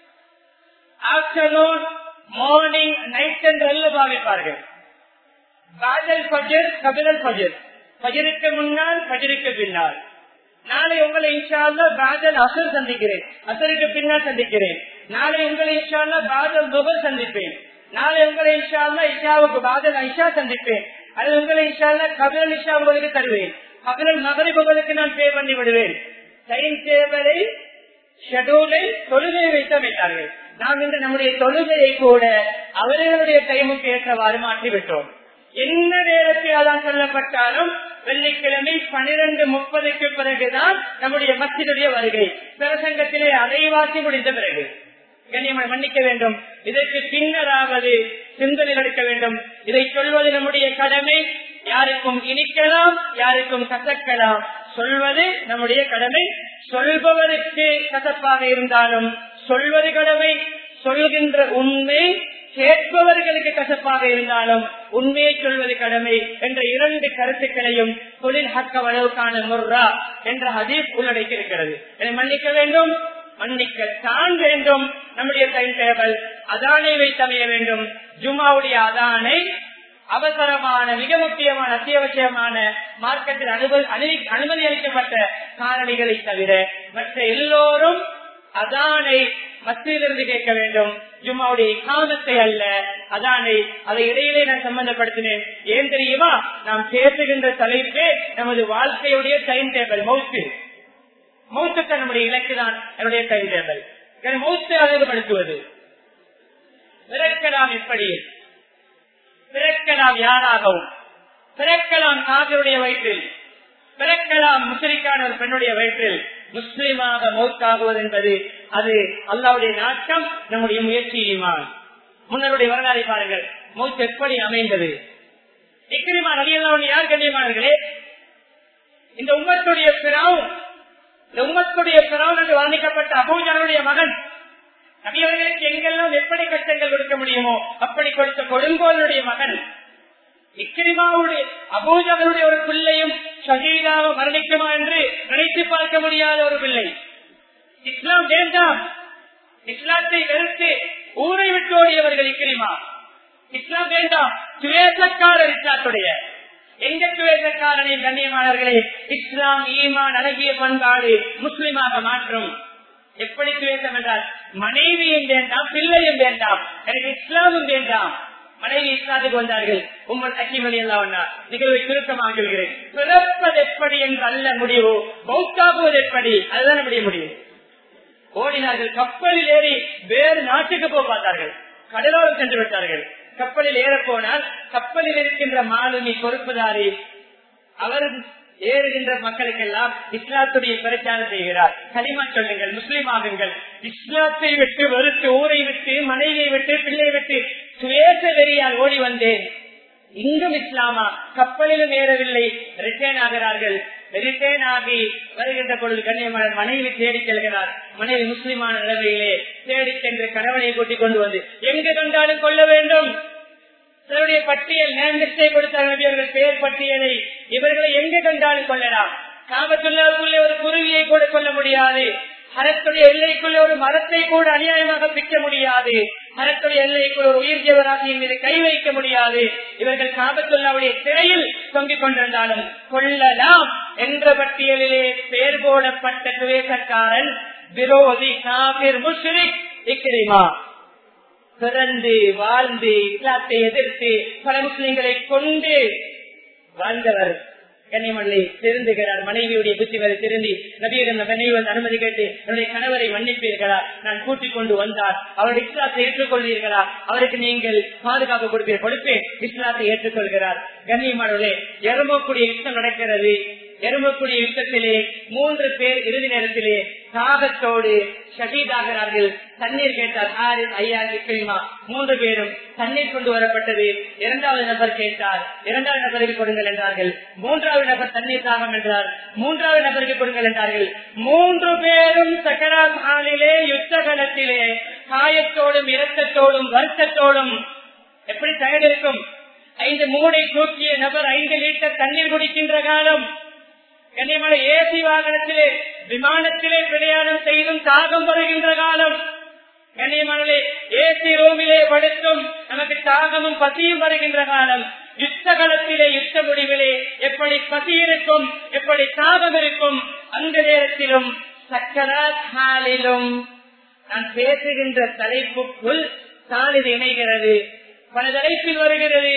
ஆப்டர்நூன் மார்னிங் நைட் என்று அல்ல பாவிப்பார்கள் பாதல் பஜர் கபிலல் பஜர் பஜருக்கு முன்னால் பஜருக்கு பின்னால் நாளை உங்களை இன்ஷால்ல பாதல் அசர் சந்திக்கிறேன் அசருக்கு பின்னால் சந்திக்கிறேன் நாளை உங்களை இன்ஷால்ல பாதல் துபல் சந்திப்பேன் நாளை உங்களை இன்ஷால்ல இஷாவுக்கு பாதல் ஐஷா சந்திப்பேன் அது உங்களை இன்ஷால்ல கபிலல் இஷா உங்களுக்கு தருவேன் கபிலல் மகரிப் உங்களுக்கு நான் பே பண்ணி விடுவேன் டைம் டேபிளை ஷெடியூலை தொழுகை வைத்தமைத்தார்கள் நாம் இன்று நம்முடைய தொழுகையை கூட அவர்களுடைய டைமுக்கு ஏற்றவாறு மாற்றிவிட்டோம் என்ன நேரத்தில் அதான் சொல்லப்பட்டாலும் வெள்ளிக்கிழமை பனிரெண்டு முப்பதுக்கு பிறகுதான் நம்முடைய மத்தியுடைய வருகை பிரசங்கத்திலே அரைவாசி முடிந்த பிறகு கண்ணியமாக மன்னிக்க வேண்டும் இதற்கு பின்னராவது சிந்தனை எடுக்க வேண்டும் இதை சொல்வது நம்முடைய கடமை யாருக்கும் இனிக்கலாம் யாருக்கும் கசக்கலாம் சொல்வது நம்முடைய கடமை சொல்பவருக்கு கசப்பாக இருந்தாலும் சொல்வது கடமை சொல்கின்ற உண்மை கேட்பவர்களுக்கு கசப்பாக இருந்தாலும் உண்மையை சொல்வது கடமை என்ற இரண்டு கருத்துக்களையும் தொழில் ஹக்க அளவுக்கான முர்ரா என்ற ஹதீப் உள்ளடக்கி இருக்கிறது இதை மன்னிக்க வேண்டும் மன்னிக்கத்தான் வேண்டும் நம்முடைய டைம் டேபிள் அதானை வைத்தமைய வேண்டும் ஜுமாவுடைய அதானை அவசரமான மிக முக்கியமான அத்தியாவசியமான மார்க்கத்தில் அனுமதி அனுமதி அளிக்கப்பட்ட காரணிகளை தவிர மற்ற எல்லோரும் அதானை மத்தியிலிருந்து கேட்க வேண்டும் ஜும்மாவுடைய காமத்தை அல்ல அதானை அதை இடையிலே நான் சம்பந்தப்படுத்தினேன் ஏன் தெரியுமா நாம் பேசுகின்ற தலைப்பே நமது வாழ்க்கையுடைய டைம் டேபிள் மவுத்து மௌத்துக்கு நம்முடைய இலக்கு தான் என்னுடைய டைம் டேபிள் மௌத்தை அழகுபடுத்துவது பிறக்கலாம் எப்படி பிறக்கலாம் யாராகவும் பிறக்கலாம் காதலுடைய வயிற்றில் பிறக்கலாம் முஸ்லிக்கான ஒரு பெண்ணுடைய வயிற்றில் முஸ்லீமாக மௌத்தாகுவது என்பது அது அல்லாவுடைய நாட்டம் நம்முடைய முயற்சியுமா முன்னருடைய வரலாறை பாருங்கள் மௌத் எப்படி அமைந்தது இக்கிரிமா நடிகர் யார் கண்ணியமானவர்களே இந்த உம்மத்துடைய பிராவும் இந்த உம்மத்துடைய பிராவன் என்று வர்ணிக்கப்பட்ட அபூஜானுடைய மகன் நபியவர்களுக்கு எங்கெல்லாம் எப்படி கஷ்டங்கள் கொடுக்க முடியுமோ அப்படி கொடுத்த கொடுங்கோலுடைய மகன் இக்கிரிமாவுடைய அபூஜாவுடைய ஒரு பிள்ளையும் ஷஹீதாக மரணிக்குமா என்று நினைத்து பார்க்க முடியாத ஒரு பிள்ளை இஸ்லாம் வேண்டாம் இஸ்லாத்தை வெறுத்து ஊரை விட்டு ஓடியவர்கள் இக்கிரிமா இஸ்லாம் வேண்டாம் சுவேசக்காரர் இஸ்லாத்துடைய எங்க சுவேசக்காரனை கண்ணியமானவர்களே இஸ்லாம் ஈமான் அழகிய பண்பாடு முஸ்லிமாக மாற்றும் எப்படி சுவேசம் என்றால் மனைவியும் வேண்டாம் பிள்ளையும் வேண்டாம் எனக்கு இஸ்லாமும் வேண்டாம் மனைவி இஸ்லாத்துக்கு வந்தார்கள் உங்கள் அக்கிமணி எல்லாம் நிகழ்வை சுருக்கமாக சொல்கிறேன் பிறப்பது எப்படி என்று அல்ல முடிவு பௌத்தாகுவது எப்படி அதுதான் நம்முடைய முடிவு ஓடினார்கள் கப்பலில் ஏறி வேறு நாட்டுக்கு போக பார்த்தார்கள் கடலோரம் சென்று விட்டார்கள் கப்பலில் ஏற போனால் கப்பலில் இருக்கின்ற மாலுமி பொறுப்புதாரி அவர் ஏறுகின்ற மக்களுக்கெல்லாம் இஸ்லாத்துடைய பிரச்சாரம் செய்கிறார் களிமா சொல்லுங்கள் முஸ்லீம் ஆகுங்கள் இஸ்லாத்தை விட்டு வெறுத்து ஊரை விட்டு மனைவியை விட்டு பிள்ளை விட்டு சுவேச வெறியால் ஓடி வந்தேன் இங்கும் இஸ்லாமா கப்பலிலும் ஏறவில்லை ரிட்டேன் ஆகிறார்கள் ரிட்டேன் ஆகி வருகின்ற பொழுது கண்ணியமான மனைவி தேடி செல்கிறார் மனைவி முஸ்லிமான நிலைமையிலே தேடி சென்று கணவனை கூட்டிக் கொண்டு வந்து எங்கு கண்டாலும் கொள்ள வேண்டும் சிலருடைய பட்டியல் நேர்ந்தே கொடுத்தார்கள் பெயர் பட்டியலை இவர்களை எங்கு கண்டாலும் கொள்ளலாம் காபத்துள்ளாவுக்குள்ளே ஒரு குருவியை கூட கொள்ள முடியாது மரத்துடைய எல்லைக்குள்ளே ஒரு மரத்தை கூட அநியாயமாக பிக்க முடியாது மரத்துடைய எல்லைக்குள் ஒரு உயிர் ஜீவராசியின் மீது கை வைக்க முடியாது இவர்கள் காபத்துள்ளாவுடைய திரையில் தொங்கிக் கொண்டிருந்தாலும் கொள்ளலாம் என்ற பட்டியலிலே பெயர் போடப்பட்ட சுவேசக்காரன் விரோதி காபிர் முஷ்ரிக் இக்கிரிமா பிறந்து வாழ்ந்து இஸ்லாத்தை எதிர்த்து பல முஸ்லிம்களை கொண்டு வாழ்ந்தவர் கன்னிமல்லி திருந்துகிறார் மனைவியுடைய புத்திமதி திருந்தி நபியிடம் மனைவி வந்து அனுமதி கேட்டு என்னுடைய கணவரை மன்னிப்பீர்களா நான் கூட்டிக் கொண்டு வந்தார் அவருடைய இஸ்லாத்தை ஏற்றுக்கொள்வீர்களா அவருக்கு நீங்கள் பாதுகாப்பு கொடுப்பீர் கொடுப்பேன் இஸ்லாத்தை ஏற்றுக்கொள்கிறார் கண்ணியமானவர்களே எறும்பக்கூடிய யுத்தம் நடக்கிறது எறும்பக்கூடிய யுத்தத்திலே மூன்று பேர் இறுதி நேரத்திலே தாகத்தோடு ஷஹீதாகிறார்கள் தண்ணீர் கேட்டார் ஆறு ஐயா கிரிமா மூன்று பேரும் தண்ணீர் கொண்டு வரப்பட்டது இரண்டாவது நபர் கேட்டார் இரண்டாவது நபருக்கு கொடுங்கள் என்றார்கள் மூன்றாவது நபர் தண்ணீர் தாகம் என்றார் மூன்றாவது நபருக்கு கொடுங்கள் என்றார்கள் மூன்று பேரும் சக்கராத் ஆளிலே யுத்த களத்திலே காயத்தோடும் இரத்தத்தோடும் வருத்தத்தோடும் எப்படி தகடிருக்கும் ஐந்து மூடை தூக்கிய நபர் ஐந்து லிட்டர் தண்ணீர் குடிக்கின்ற காலம் கன்னியமலை ஏசி வாகனத்திலே விமானத்திலே பிரயாணம் செய்தும் தாகம் வருகின்ற காலம் கன்னியமலை ஏசி ரூமிலே படுத்தும் நமக்கு தாகமும் பசியும் வருகின்ற காலம் யுத்த காலத்திலே யுத்த முடிவிலே எப்படி பசி இருக்கும் எப்படி தாகம் இருக்கும் அந்த நேரத்திலும் சக்கராலிலும் நான் பேசுகின்ற தலைப்புக்குள் தான் இது இணைகிறது பல தலைப்பில் வருகிறது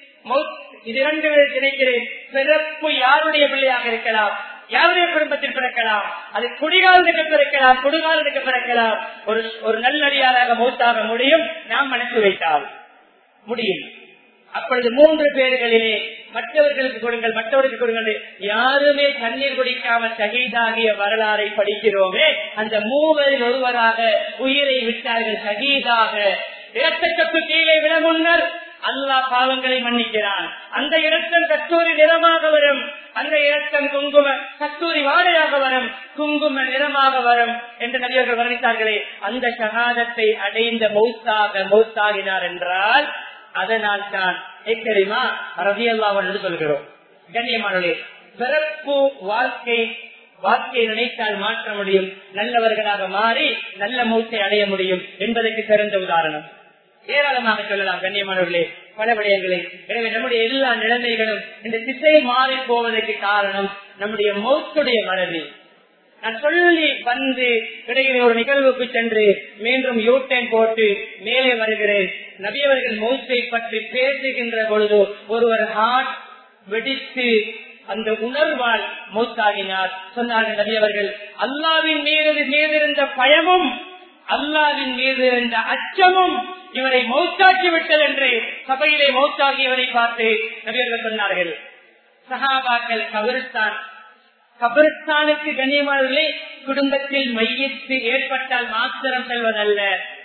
இது இரண்டு நினைக்கிறேன் பிறப்பு யாருடைய பிள்ளையாக இருக்கலாம் யாருடைய குடும்பத்தில் பிறக்கலாம் அது குடிகாலத்துக்கு பிறக்கலாம் குடிகாலத்துக்கு பிறக்கலாம் ஒரு ஒரு நல்லடியாராக மூத்தாக முடியும் நாம் மனசு வைத்தால் முடியும் அப்பொழுது மூன்று பேர்களிலே மற்றவர்களுக்கு கொடுங்கள் மற்றவருக்கு கொடுங்கள் யாருமே தண்ணீர் குடிக்காம சகீதாகிய வரலாறை படிக்கிறோமே அந்த மூவரில் ஒருவராக உயிரை விட்டார்கள் சகீதாக இரத்தக்கப்பு கீழே விட முன்னர் அல்லா பாவங்களை மன்னிக்கிறான் அந்த இரத்தம் கஸ்தூரி நிறமாக வரும் அந்த இரத்தம் குங்கும கஸ்தூரி வாடையாக வரும் குங்கும நிறமாக வரும் என்று நபியர்கள் வர்ணித்தார்களே அந்த சகாதத்தை அடைந்த மௌத்தாக மௌத்தாகினார் என்றால் அதனால் தான் தெரியுமா ரவியல்லாவன் என்று சொல்கிறோம் கண்ணியமானே பிறப்பு வாழ்க்கை வாழ்க்கையை நினைத்தால் மாற்ற முடியும் நல்லவர்களாக மாறி நல்ல மூச்சை அடைய முடியும் என்பதற்கு சிறந்த உதாரணம் ஏராளமாக சொல்லலாம் கண்ணியமானவர்களே பல விடயங்களை எனவே நம்முடைய எல்லா நிலைமைகளும் இந்த திசை மாறி போவதற்கு காரணம் நம்முடைய மௌத்துடைய மனதில் நான் சொல்லி வந்து இடையிலே ஒரு நிகழ்வுக்கு சென்று மீண்டும் யூட்டன் போட்டு மேலே வருகிறேன் நபியவர்கள் மௌத்தை பற்றி பேசுகின்ற பொழுது ஒருவர் ஹார்ட் வெடித்து அந்த உணர்வால் மூத்தாகினார் சொன்னார்கள் நபியவர்கள் அல்லாவின் மீது மீதிருந்த பயமும் அல்லாவின் மீது இருந்த அச்சமும் இவரை மௌத்தாக்கி விட்டது என்று சபையிலே மௌத்தாகியவரை பார்த்து நபியர்கள் சொன்னார்கள் சகாபாக்கள் கபிரிஸ்தான் கபிரிஸ்தானுக்கு கண்ணியமானவர்களே குடும்பத்தில் மையத்து ஏற்பட்டால் மாத்திரம் செல்வதல்ல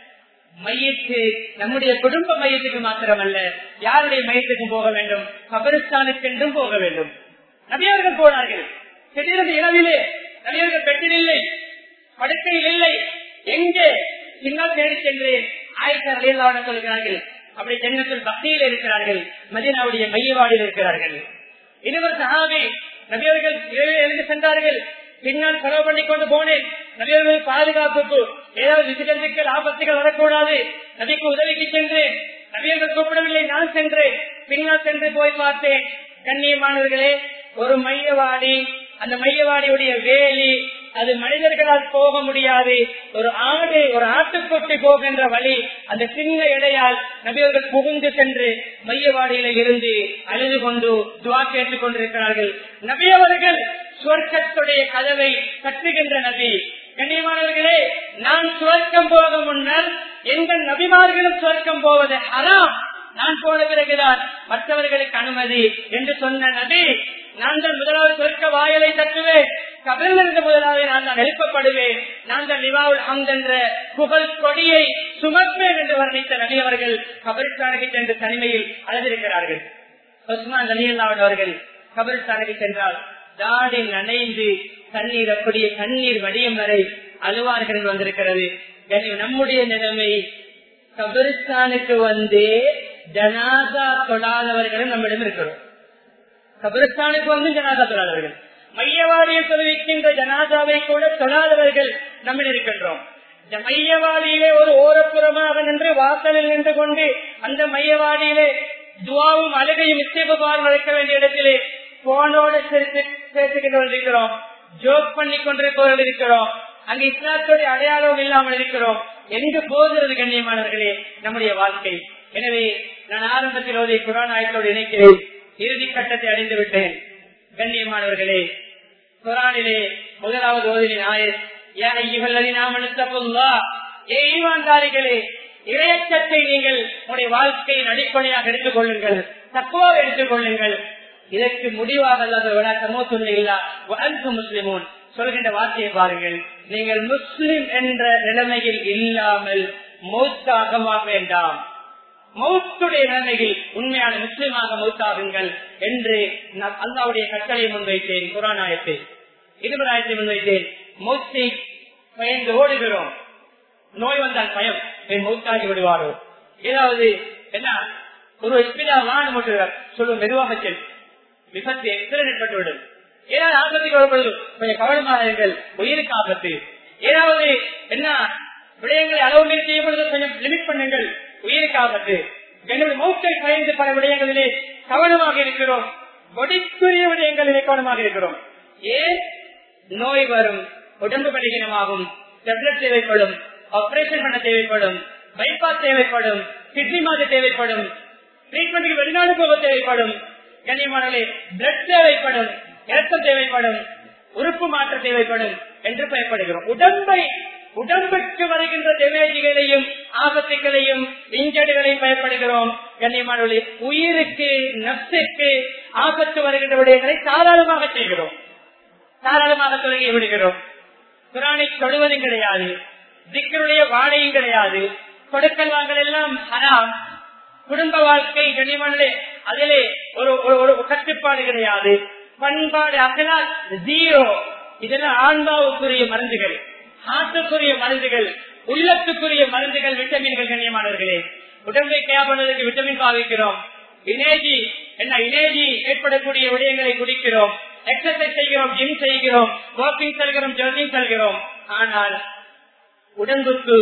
மையத்து நம்முடைய குடும்ப மையத்துக்கு மாத்திரம் அல்ல யாருடைய மையத்துக்கும் போக வேண்டும் கபிரிஸ்தானுக்கு என்றும் போக வேண்டும் நபியர்கள் போனார்கள் திடீரென இரவிலே நபியர்கள் பெட்டில் இல்லை படுக்கையில் இல்லை எங்கே பின்னால் தேடி சென்றேன் ஆயிரத்தி சொல்கிறார்கள் அப்படி ஜென்னத்தில் பக்தியில் இருக்கிறார்கள் மதீனாவுடைய மையவாடியில் இருக்கிறார்கள் இருவர் சகாவே நபியர்கள் இரவில் எழுந்து சென்றார்கள் பின்னால் செலவு பண்ணி கொண்டு போனேன் நபியர்கள் பாதுகாப்புக்கு ஏதாவது விசிகல்விக்கல் ஆபத்துகள் வரக்கூடாது நபிக்கு உதவிக்கு சென்றேன் நபியர்கள் கூப்பிடவில்லை நான் சென்றேன் பின்னால் சென்று போய் பார்த்தேன் கண்ணியமானவர்களே ஒரு மையவாடி அந்த மையவாடியுடைய வேலி அது மனிதர்களால் போக முடியாது ஒரு ஆடு ஒரு ஆட்டுக்குட்டி போகின்ற வழி அந்த சின்ன இடையால் நபியர்கள் புகுந்து சென்று மையவாடியில இருந்து அழுது கொண்டு துவா கேட்டுக் கொண்டிருக்கிறார்கள் நபியவர்கள் சுவர்க்கத்துடைய கதவை கட்டுகின்ற நபி கண்ணியமானவர்களே நான் சுவர்க்கம் போக முன்னர் எந்த நபிமார்களும் சுவர்க்கம் போவது அறாம் நான் போன பிறகுதான் மற்றவர்களுக்கு அனுமதி என்று சொன்ன நபி நான் தான் முதலாவது சொர்க்க வாயலை தட்டுவேன் கபிலிருந்து முதலாவது நான் தான் எழுப்பப்படுவேன் நான் தான் நிவாவுல் ஹம்த் என்ற புகழ் கொடியை சுமப்பேன் என்று வர்ணித்த நபி அவர்கள் கபரிஸ்தானுக்கு சென்று தனிமையில் அழைந்திருக்கிறார்கள் உஸ்மான் நலியல்லாவின் அவர்கள் கபரிஸ்தானுக்கு சென்றால் தாடி நனைந்து தண்ணீர் அப்படியே தண்ணீர் வடியும் வரை அழுவார்கள் என்று வந்திருக்கிறது நம்முடைய நிலைமை கபிரிஸ்தானுக்கு வந்து ஜனாதா தொழாதவர்களும் நம்மிடம் இருக்கிறோம் கபிரஸ்தானுக்கு வந்து ஜனாதா தொழாதவர்கள் மையவாடியை தொழுவிக்கின்ற ஜனாதாவை கூட தொழாதவர்கள் நம்மில் இருக்கின்றோம் இந்த மையவாடியிலே ஒரு ஓரப்புறமாக நின்று வாசலில் நின்று கொண்டு அந்த மையவாடியிலே துவாவும் அழுகையும் இசைப்பால் நடக்க வேண்டிய இடத்திலே போனோடு பேசிக்கிட்டு இருக்கிறோம் ஜோக் பண்ணி கொண்டிருப்பவர்கள் இருக்கிறோம் அங்கு இஸ்லாத்துடைய அடையாளம் இல்லாமல் இருக்கிறோம் எங்கு போகிறது கண்ணியமானவர்களே நம்முடைய வாழ்க்கை எனவே நான் ஆரம்பத்தில் ஓதை குரான் ஆயத்தோடு இணைக்கிறேன் இறுதி கட்டத்தை அடைந்து விட்டேன் கண்ணியமானவர்களே குரானிலே முதலாவது ஓதிலின் ஆயர் இவர்களது நாம் அனுத்தப்புல்லா ஏ ஈமான்தாரிகளே இறையச்சத்தை நீங்கள் உங்களுடைய வாழ்க்கையின் அடிப்படையாக எடுத்துக் கொள்ளுங்கள் தக்குவா எடுத்துக் கொள்ளுங்கள் இதற்கு முடிவாக அல்லாத விளக்கமோ சொன்னீங்களா அன்பு முஸ்லிமோன் சொல்கின்ற வார்த்தையை பாருங்கள் நீங்கள் முஸ்லிம் என்ற நிலைமையில் இல்லாமல் மௌத்தாக வேண்டாம் மௌத்துடைய நிலைமையில் உண்மையான முஸ்லிமாக மௌத்தாகுங்கள் என்று நான் அல்லாவுடைய கட்டளை முன்வைத்தேன் குரானாயத்தை இருபதாயிரத்தை முன்வைத்தேன் மௌத்தை பயந்து ஓடுகிறோம் நோய் வந்தால் பயம் என் மௌத்தாகி விடுவாரோ ஏதாவது என்ன ஒரு எஸ்பிதா வான் முட்டுகிறார் சொல்லும் மெதுவாக செல் விபத்து எக்ஸலன் ஏற்பட்டுவிடும் ஏதாவது ஆபத்துக்கு வரப்படுது கொஞ்சம் கவனமாக இருங்கள் உயிருக்கு ஆபத்து ஏதாவது என்ன விடயங்களை அளவு மீறி செய்யப்படுது கொஞ்சம் லிமிட் பண்ணுங்கள் உயிருக்கு ஆபத்து என்னுடைய மூக்கை பயந்து பல விடயங்களிலே கவனமாக இருக்கிறோம் கொடிக்குரிய விடயங்களிலே கவனமாக இருக்கிறோம் ஏன் நோய் வரும் உடம்பு பலகீனமாகும் டெப்லெட் தேவைப்படும் ஆபரேஷன் பண்ண தேவைப்படும் பைபாஸ் தேவைப்படும் கிட்னி மாற்ற தேவைப்படும் ட்ரீட்மெண்ட்டுக்கு வெளிநாடு போக தேவைப்படும் கண்ணியமானே பிளட் தேவைப்படும் இரத்தம் தேவைப்படும் உறுப்பு மாற்றம் தேவைப்படும் என்று பயப்படுகிறோம் உடம்பை உடம்புக்கு வருகின்ற டெமேஜ்களையும் ஆபத்துகளையும் இன்ஜர்டுகளையும் பயப்படுகிறோம் கண்ணியமானவர்களே உயிருக்கு நப்சுக்கு ஆபத்து வருகின்ற விடயங்களை தாராளமாக செய்கிறோம் தாராளமாக தொடங்கி விடுகிறோம் குரானை தொடுவதும் கிடையாது திக்கருடைய வாடையும் கிடையாது கொடுக்கல் வாங்கல் எல்லாம் ஹராம் குடும்ப வாழ்க்கை கண்ணியமானே அதிலே ஒரு ஒரு கட்டுப்பாடு கிடையாது பண்பாடு அகலா ஜீரோ இதெல்லாம் ஆன்மாவுக்குரிய மருந்துகள் ஆட்டுக்குரிய மருந்துகள் உள்ளத்துக்குரிய மருந்துகள் விட்டமின்கள் கண்ணியமானவர்களே உடம்பை கேவலத்துக்கு விட்டமின் பாவிக்கிறோம் இனேஜி என்ன இனேஜி ஏற்படக்கூடிய விடயங்களை குடிக்கிறோம் எக்ஸசைஸ் செய்கிறோம் ஜிம் செய்கிறோம் வாக்கிங் செல்கிறோம் ஜர்னிங் செல்கிறோம் ஆனால் உடம்புக்கு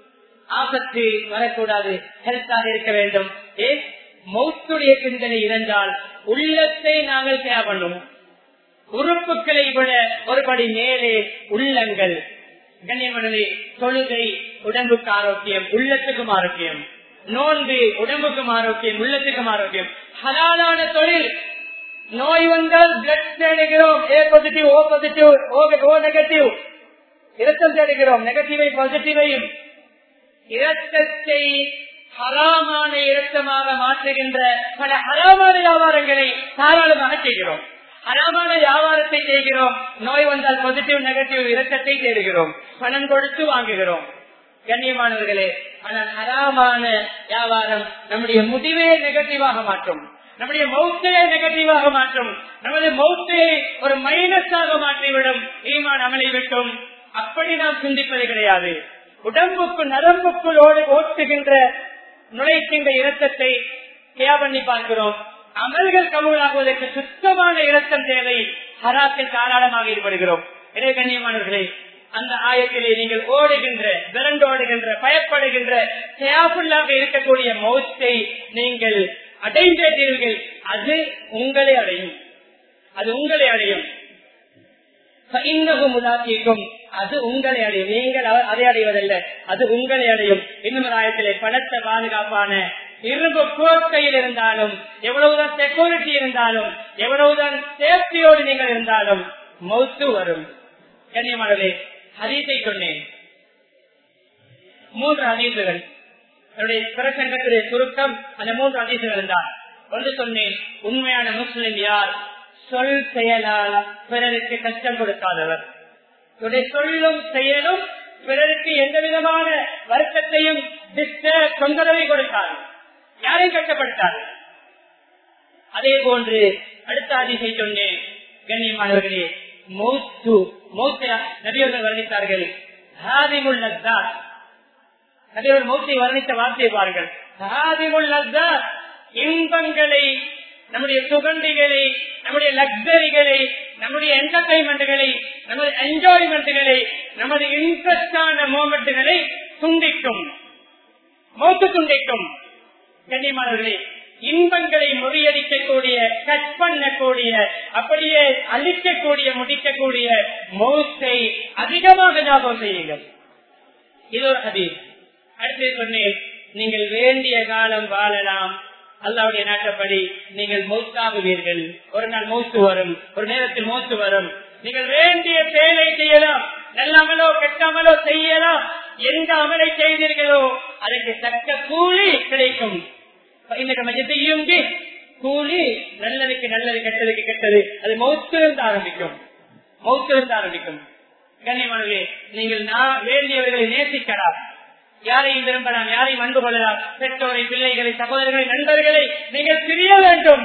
ஆபத்து வரக்கூடாது ஹெல்த்தாக இருக்க வேண்டும் ஏ மௌத்துடைய சிந்தனை இருந்தால் உள்ளத்தை நாங்கள் தேவை பண்ணுவோம் உறுப்புகளை விட ஒருபடி மேலே உள்ளங்கள் கண்ணியமனே தொழுகை உடம்புக்கு ஆரோக்கியம் உள்ளத்துக்கும் ஆரோக்கியம் நோன்பு உடம்புக்கும் ஆரோக்கியம் உள்ளத்துக்கும் ஆரோக்கியம் ஹலாலான தொழில் நோய் வந்தால் பிளட் தேடுகிறோம் A positive O positive O negative இரத்தம் தேடுகிறோம் நெகட்டிவை பாசிட்டிவையும் இரத்தத்தை ஹராமான இரத்தமாக மாற்றுகின்ற பல ஹராமான வியாபாரங்களை தாராளமாக செய்கிறோம் ஹராமான வியாபாரத்தை செய்கிறோம் நோய் வந்தால் பாசிட்டிவ் நெகட்டிவ் இரத்தத்தை தேடுகிறோம் பணம் கொடுத்து வாங்குகிறோம் கண்ணியமானவர்களே ஆனால் ஹராமான வியாபாரம் நம்முடைய முடிவே நெகட்டிவாக மாற்றும் நம்முடைய மௌத்தையை நெகட்டிவாக மாற்றும் நமது மௌத்தையை ஒரு மைனஸாக மாற்றிவிடும் ஈமான் அமலை விட்டும் அப்படி நாம் சிந்திப்பது கிடையாது உடம்புக்கு நரம்புக்குள் ஓட்டுகின்ற நுழைக்கின்ற இரத்தத்தை கேர் பண்ணி பார்க்கிறோம் அமல்கள் கமுலாகுவதற்கு சுத்தமான இரத்தம் தேவை ஹராத்தில் தாராளமாக ஈடுபடுகிறோம் இறை கண்ணியமானவர்களே அந்த ஆயத்திலே நீங்கள் ஓடுகின்ற விரண்டோடுகின்ற பயப்படுகின்ற கேர்ஃபுல்லாக இருக்கக்கூடிய மௌத்தை நீங்கள் அடைந்தே தீர்வுகள் அது உங்களை அடையும் அது உங்களை அடையும் இன்னகும் உதாக்கிக்கும் அது உங்களை அடையும் நீங்கள் அதை அடைவதல்ல அது உங்களை அடையும் இன்னும் ஆயத்திலே பணத்தை பாதுகாப்பான இரும்பு கோட்டையில் இருந்தாலும் எவ்வளவுதான் செக்யூரிட்டி இருந்தாலும் எவ்வளவுதான் சேஃப்டியோடு நீங்கள் இருந்தாலும் மௌத்து வரும் கண்ணியமானே ஹதீஸை சொன்னேன் மூன்று ஹதீசுகள் என்னுடைய பிரசங்கத்துடைய சுருக்கம் அந்த மூன்று ஹதீசுகள் தான் ஒன்று சொன்னேன் உண்மையான முஸ்லிம் யார் சொல் செயலால் பிறருக்கு கஷ்டம் கொடுக்காதவர் இவருடைய சொல்லும் செயலும் பிறருக்கு எந்த விதமான வருத்தத்தையும் தொந்தரவை கொடுத்தார் யாரையும் கஷ்டப்படுத்தார் அதே போன்று அடுத்த அதிசை சொன்னேன் கண்ணியமானவர்களே மௌத்து மௌத்த நபியர்கள் வர்ணித்தார்கள் ஹாதிமுல் நஸ்தார் நபியர்கள் மௌத்தை வர்ணித்த வார்த்தையை பாருங்கள் ஹாதிமுல் நஸ்தார் இன்பங்களை நம்முடைய சுகண்டிகளை நம்முடைய லக்ஸரிகளை நம்முடைய என்டர்டைன்மெண்ட்களை நமது என்ஜாய்மெண்ட்களை நமது இன்ட்ரெஸ்டான மூமெண்ட்களை துண்டிக்கும் மௌத்து துண்டிக்கும் கண்ணியமானவர்களே இன்பங்களை முறியடிக்கக்கூடிய கட் பண்ணக்கூடிய அப்படியே அழிக்கக்கூடிய முடிக்கக்கூடிய மௌத்தை அதிகமாக ஞாபகம் செய்யுங்கள் இது ஒரு ஹதீஸ் அடுத்து சொன்னேன் நீங்கள் வேண்டிய காலம் வாழலாம் அல்லாவுடைய நாட்டப்படி நீங்கள் மௌத்தாகுவீர்கள் ஒரு நாள் மௌத்து வரும் ஒரு நேரத்தில் மௌத்து வரும் நீங்கள் வேண்டிய செயலை செய்யலாம் நல்ல அமலோ கெட்ட அமலோ செய்யலாம் எந்த அமலை செய்தீர்களோ அதற்கு தக்க கூலி கிடைக்கும் இந்த மஜத்தையும் கூலி நல்லதுக்கு நல்லது கெட்டதுக்கு கெட்டது அது மௌத்திலிருந்து ஆரம்பிக்கும் மௌத்திலிருந்து ஆரம்பிக்கும் கண்ணியமானவே நீங்கள் நான் வேண்டியவர்களை நேசிக்கலாம் யாரையும் விரும்பலாம் யாரையும் அன்பு கொள்ளலாம் பெற்றோரை பிள்ளைகளை சகோதரர்களை நண்பர்களை நீங்கள் பிரிய வேண்டும்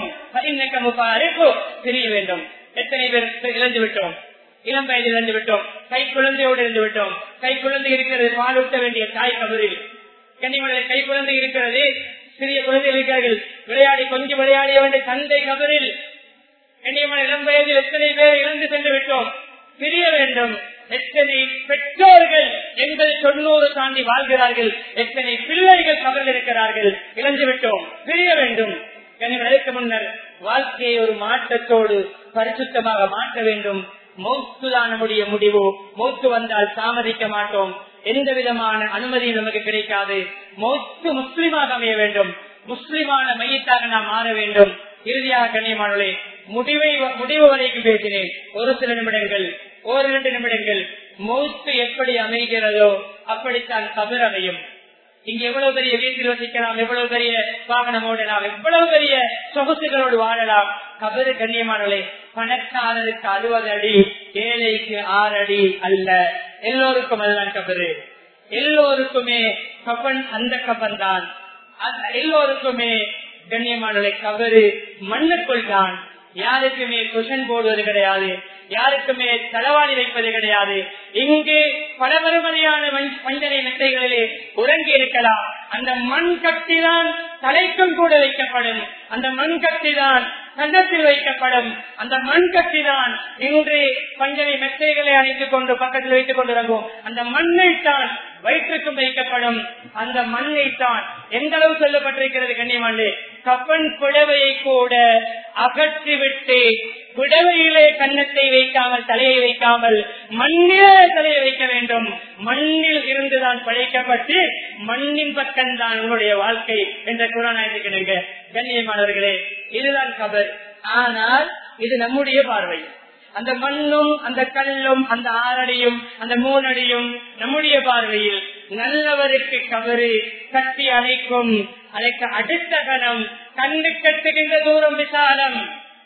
அறிவு பிரிய வேண்டும் எத்தனை பேர் இழந்து விட்டோம் இளம் வயதில் இழந்து விட்டோம் கை குழந்தையோடு இருந்து விட்டோம் கை குழந்தை இருக்கிறது பாலூட்ட வேண்டிய தாய் கபரில் கன்னிமலை கை குழந்தை இருக்கிறது சிறிய குழந்தைகள் இருக்கிறார்கள் விளையாடி கொஞ்சம் விளையாடிய வேண்டிய தந்தை கபரில் கன்னியமலை இளம் வயதில் எத்தனை பேர் இழந்து சென்று விட்டோம் பிரிய வேண்டும் எத்தனை பெற்றோர்கள் எண்பது தொண்ணூறு தாண்டி வாழ்கிறார்கள் எத்தனை பிள்ளைகள் கவல் இருக்கிறார்கள் இழந்து விட்டோம் பிரிய வேண்டும் கனிமலைக்கு முன்னர் வாழ்க்கையை ஒரு மாற்றத்தோடு பரிசுத்தமாக மாற்ற வேண்டும் மௌத்துதான் நம்முடைய முடிவு மௌத்து வந்தால் தாமதிக்க மாட்டோம் எந்த விதமான அனுமதியும் நமக்கு கிடைக்காது மௌத்து முஸ்லிமாக அமைய வேண்டும் முஸ்லிமான மையத்தாக நாம் மாற வேண்டும் இறுதியாக கண்ணியமானே முடிவை முடிவு வரைக்கும் பேசினேன் ஒரு சில நிமிடங்கள் ஒரு இரண்டு நிமிடங்கள் மௌத்து எப்படி அமைகிறதோ அப்படித்தான் கபர் அமையும் இங்க எவ்வளவு பெரிய வீட்டில் வசிக்கலாம் எவ்வளவு பெரிய வாகனம் ஓடலாம் எவ்வளவு பெரிய சொகுசுகளோடு வாழலாம் கபரு கண்ணியமானவர்களே பணக்காரருக்கு அறுபது அடி ஏழைக்கு ஆறு அடி அல்ல எல்லோருக்கும் அதுதான் கபரு எல்லோருக்குமே கபன் அந்த கபன் தான் எல்லோருக்குமே கண்ணியமானவர்களை கபரு மண்ணுக்குள் தான் யாருக்குமே குஷன் போடுவது கிடையாது யாருக்குமே தளவாணி வைப்பது கிடையாது இங்கு பல மறுமதியான மஞ்சளை மெத்தைகளிலே உறங்கி இருக்கலாம் அந்த மண் கட்டிதான் தலைக்கும் கூட வைக்கப்படும் அந்த மண் கட்டிதான் சங்கத்தில் வைக்கப்படும் அந்த மண் கட்டிதான் இன்று பஞ்சனை மெத்தைகளை அணைத்துக் கொண்டு பக்கத்தில் வைத்துக் கொண்டு இறங்கும் அந்த மண்ணை தான் வயிற்றுக்கும் வைக்கப்படும் அந்த மண்ணை தான் எந்த அளவு சொல்லப்பட்டிருக்கிறது கண்ணியமாண்டு கப்பன் புடவையை கூட அகற்றிவிட்டு புடவையிலே கன்னத்தை வைக்காமல் தலையை வைக்காமல் மண்ணிலே தலையை வைக்க வேண்டும் மண்ணில் இருந்துதான் படைக்கப்பட்டு மண்ணின் பக்கம்தான் உங்களுடைய வாழ்க்கை என்ற குரானாயிருக்கிறது கண்ணியமானவர்களே இதுதான் கபர் ஆனால் இது நம்முடைய பார்வை அந்த மண்ணும் அந்த கல்லும் அந்த ஆறடியும் அந்த மூணடியும் நம்முடைய பார்வையில் நல்லவருக்கு கவறு கட்டி அணைக்கும் அதற்கு அடுத்த கணம் கண்ணு கட்டுகின்ற தூரம் விசாலம்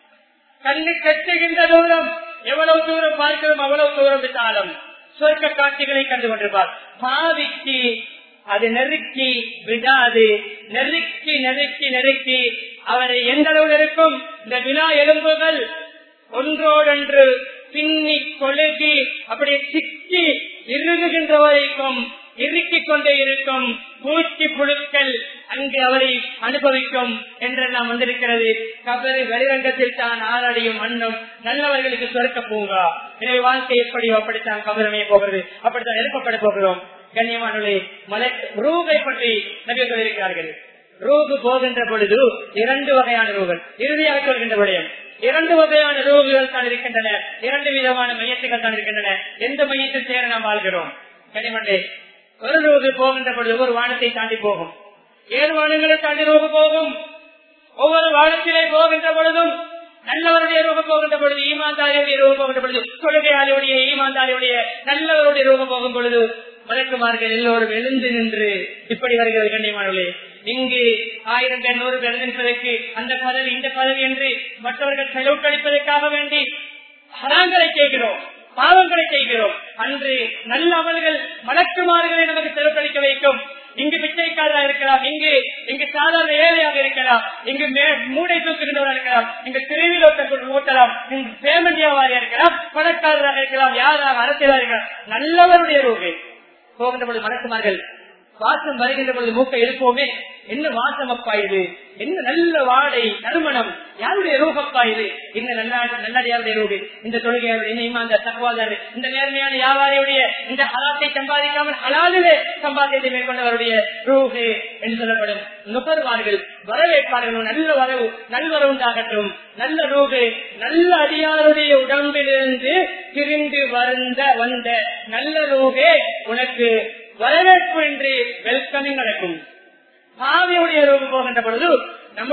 கண்ணு கட்டுகின்ற தூரம் எவ்வளவு தூரம் பார்க்கிறோம் அவ்வளவு தூரம் விசாலம் சொர்க்க காட்சிகளை கண்டு கொண்டிருப்பார் பாவிக்கு அது நெருக்கி விடாது நெருக்கி நெருக்கி நெருக்கி அவரை எந்த அளவு இருக்கும் இந்த வினா எலும்புகள் ஒன்றோடொன்று பின்னி கொழுகி அப்படியே சிக்கி இறுகுகின்ற வரைக்கும் இறுக்கிக் கொண்டே இருக்கும் பூச்சி புழுக்கள் அங்கு அவரை அனுபவிக்கும் என்றெல்லாம் வந்திருக்கிறது கபரு வெளிரங்கத்தில் தான் ஆறடியும் மண்ணும் நல்லவர்களுக்கு சொருக்க பூங்கா எனவே வாழ்க்கை எப்படி அப்படித்தான் கபரமே போகிறது அப்படித்தான் எழுப்பப்பட போகிறோம் கண்ணியமானே மலை ரூகை பற்றி நபிகள் இருக்கிறார்கள் ரூகு போகின்ற பொழுது இரண்டு வகையான ரூகள் இறுதியாக சொல்கின்ற விடயம் இரண்டு வகையான ரூகுகள் தான் இருக்கின்றன இரண்டு விதமான மையத்துகள் தான் இருக்கின்றன எந்த மையத்தில் சேர நாம் வாழ்கிறோம் கனிமண்டே ஒரு ரூகு போகின்ற பொழுது ஒவ்வொரு வானத்தை தாண்டி போகும் ஏழு வானங்களை தாண்டி ரூகு போகும் ஒவ்வொரு வானத்திலே போகின்ற பொழுதும் நல்லவருடைய ரூபம் போகின்ற பொழுது ஈமாந்தாரியுடைய ரூபம் போகின்ற பொழுது தொழுகையாளியுடைய ஈமாந்தாரியுடைய நல்லவருடைய ரூபம் போகும் பொழுது வழக்குமார்கள் எல்லோரும் எழுந்து நின்று இப்படி வருகிறது கண்ணியமானவர்களே இங்கு ஆயிரம் பேர் நூறு பேர் எழுந்திருப்பதற்கு அந்த பதவி இந்த பதவி என்று மற்றவர்கள் செலவுக்களிப்பதற்காக வேண்டி ஹராங்களை செய்கிறோம் பாவங்களை செய்கிறோம் அன்று நல்ல அமல்கள் மலக்குமார்களை நமக்கு செலவழிக்க வைக்கும் இங்கு பிச்சைக்காரராக இருக்கலாம் இங்கு இங்கு சாதாரண ஏழையாக இருக்கலாம் இங்கு மூடை தூக்குகின்றவராக இருக்கலாம் இங்கு திருவில் ஓட்டலாம் இங்கு பேமெண்ட் வியாபாரியா இருக்கலாம் பணக்காரராக இருக்கலாம் யாராக அரசியலாக இருக்கலாம் நல்லவருடைய ரூபே போகின்ற பொழுது மலக்குமார்கள் வாசம் வருகின்ற பொழுது மூக்கை எழுப்போமே என்ன வாசம் அப்பா இது என்ன நல்ல வாடை நறுமணம் யாருடைய ரூபப்பா இது இந்த நல்ல நல்லடியாருடைய ரூபு இந்த தொழுகையாருடைய இனிமா அந்த தகவாதாரு இந்த நேர்மையான வியாபாரியுடைய இந்த ஹலாத்தை சம்பாதிக்காமல் ஹலாலிலே சம்பாதியத்தை மேற்கொண்டவருடைய ரூபு என்று சொல்லப்படும் நுகர்வார்கள் வரவேற்பார்கள் நல்ல வரவு நல்வரவு உண்டாகட்டும் நல்ல ரூபு நல்ல அடியாருடைய உடம்பிலிருந்து திரிந்து வருந்த வந்த நல்ல ரூபே உனக்கு வரவேற்பு என்று வெல்கமிங் நடக்கும் பாவியுடைய ரூபம் போகின்ற பொழுது நம்முடைய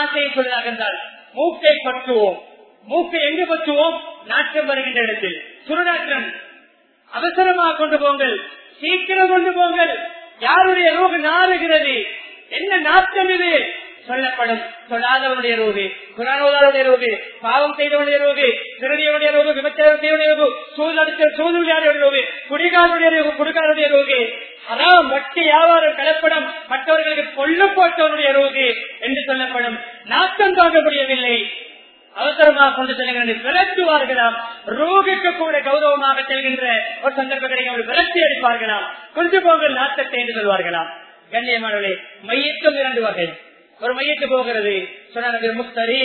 ஆசையை சொல்வதாக இருந்தால் மூக்கை பற்றுவோம் மூக்கை எங்கு பற்றுவோம் நாட்டம் வருகின்ற இடத்தில் சுருநாற்றம் அவசரமாக கொண்டு போங்கள் சீக்கிரம் கொண்டு போங்கள் யாருடைய ரூபு நாறுகிறது என்ன நாட்டம் இது சொல்லப்படும் சொல்லாதவனுடைய ரோகு குரானோதாருடைய ரோகு பாவம் செய்தவனுடைய ரோகு திருடியவனுடைய ரோகு விபச்சாரம் செய்வனுடைய ரோகு சூழலுடைய சூழ்நிலையாருடைய ரோகு குடிகாரனுடைய ரோகு குடிகாரனுடைய ரோகு அறாம் வட்டி வியாபாரம் கலப்படம் மற்றவர்களுக்கு கொள்ளு போட்டவனுடைய ரோகு என்று சொல்லப்படும் நாட்டம் தாங்க முடியவில்லை அவசரமாக கொண்டு செல்கின்ற விரட்டுவார்களாம் ரோகுக்கு கூட கௌரவமாக செல்கின்ற ஒரு சந்தர்ப்பங்களை அவர் விரட்டி அடிப்பார்களாம் கொண்டு போகிற நாட்டத்தை என்று சொல்வார்களாம் கண்ணியமானவர்களே மையத்தும் இரண்டு வகை ஒரு மையத்து போகிறது சொன்னார்கள் முஸ்தரி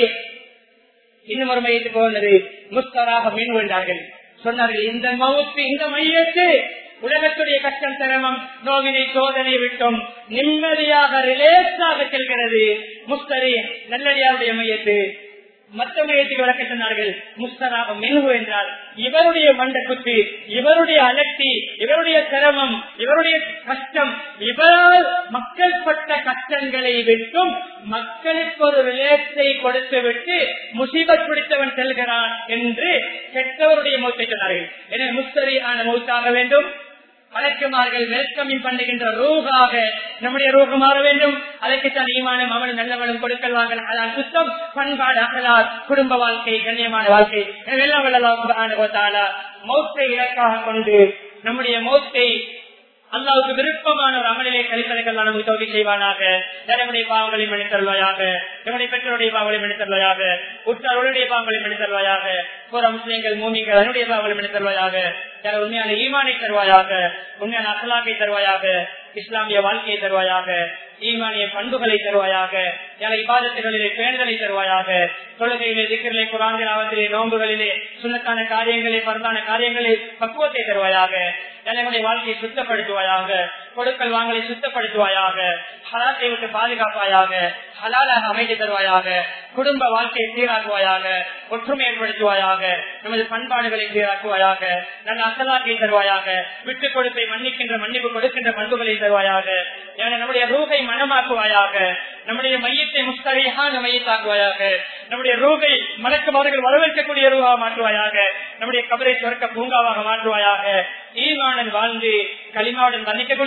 இன்னும் ஒரு மையத்து போகிறது முஸ்தராக மீன் கொண்டார்கள் சொன்னார்கள் இந்த மவுத்து இந்த மையத்து உலகத்துடைய கஷ்டம் சிரமம் நோவினை சோதனை விட்டும் நிம்மதியாக ரிலேஸாக செல்கிறது முஸ்தரி நல்லடியாருடைய மையத்து மற்ற மையத்துக்கு விளக்க சொன்னார்கள் முஸ்தராக மின்ஹு என்றால் இவருடைய மண்ட குத்து இவருடைய அலட்டி இவருடைய சிரமம் இவருடைய கஷ்டம் இவரால் மக்கள் பட்ட கஷ்டங்களை விட்டும் மக்களுக்கு ஒரு ரிலேட்டை கொடுத்து விட்டு முசீபத் பிடித்தவன் செல்கிறான் என்று கெட்டவருடைய மூத்தை சொன்னார்கள் எனவே முஸ்தரி ஆன மூத்தாக வேண்டும் வழக்குமார்கள் வெல்கமிங் பண்ணுகின்ற ரூகாக நம்முடைய ரூகம் மாற வேண்டும் அதற்குத்தான் ஈமானம் அவன் நல்லவனும் கொடுக்கல் வாங்கல் அதான் சுத்தம் பண்பாடு அகலார் குடும்ப வாழ்க்கை கண்ணியமான வாழ்க்கை வெள்ளம் வெள்ளலாம் மௌத்தை இலக்காக கொண்டு நம்முடைய மௌத்தை அல்லாவுக்கு விருப்பமான ஒரு அமலிலே கழிப்பதற்கெல்லாம் நமக்கு தோல்வி செய்வானாக நம்முடைய பாவங்களை மன்னித்தருவாயாக நம்முடைய பெற்றோருடைய பாவங்களை மன்னித்தருவாயாக உற்றாருடைய பாவங்களை மன்னித்தருவாயாக புற முஸ்லீம்கள் மூமிகள் அதனுடைய பாவங்களை மன்னித்தருவாயாக யார உண்மையான ஈமானை தருவாயாக உண்மையான அசலாக்கை தருவாயாக இஸ்லாமிய வாழ்க்கையை தருவாயாக ஈமானிய பண்புகளை தருவாயாக யார இபாதத்துகளிலே பேணுதலை தருவாயாக தொழுகையிலே திக்கரிலே குரான்கள் அவற்றிலே நோன்புகளிலே சுண்ணத்தான காரியங்களே பரந்தான காரியங்களே பக்குவத்தை தருவாயாக என்னுடைய வாழ்க்கையை சுத்தப்படுத்துவாயாக கொடுக்கல் வாங்கலை சுத்தப்படுத்துவாயாக ஹலாத்தை விட்டு பாதுகாப்பாயாக ஹலாலாக அமைதி தருவாயாக குடும்ப வாழ்க்கையை சீராக்குவாயாக ஒற்றுமை ஏற்படுத்துவாயாக நமது பண்பாடுகளை சீராக்குவாயாக நல்ல அசலாக்கை தருவாயாக விட்டுக் கொடுப்பை மன்னிக்கின்ற மன்னிப்பு கொடுக்கின்ற பண்புகளை தருவாயாக நம்முடைய ரூகை மனமாக்குவாயாக நம்முடைய மையத்தை முஸ்தரியான மையத்தாக்குவாயாக நம்முடைய ரூகை மலக்குமார்கள் வரவேற்கக்கூடிய ரூபாக மாற்றுவாயாக நம்முடைய கபரை சொர்க்க பூங்காவாக மாற்றுவாயாக ஈமானன் வாழ்ந்து களிமாவுடன் மன்னிக்கக்கூடிய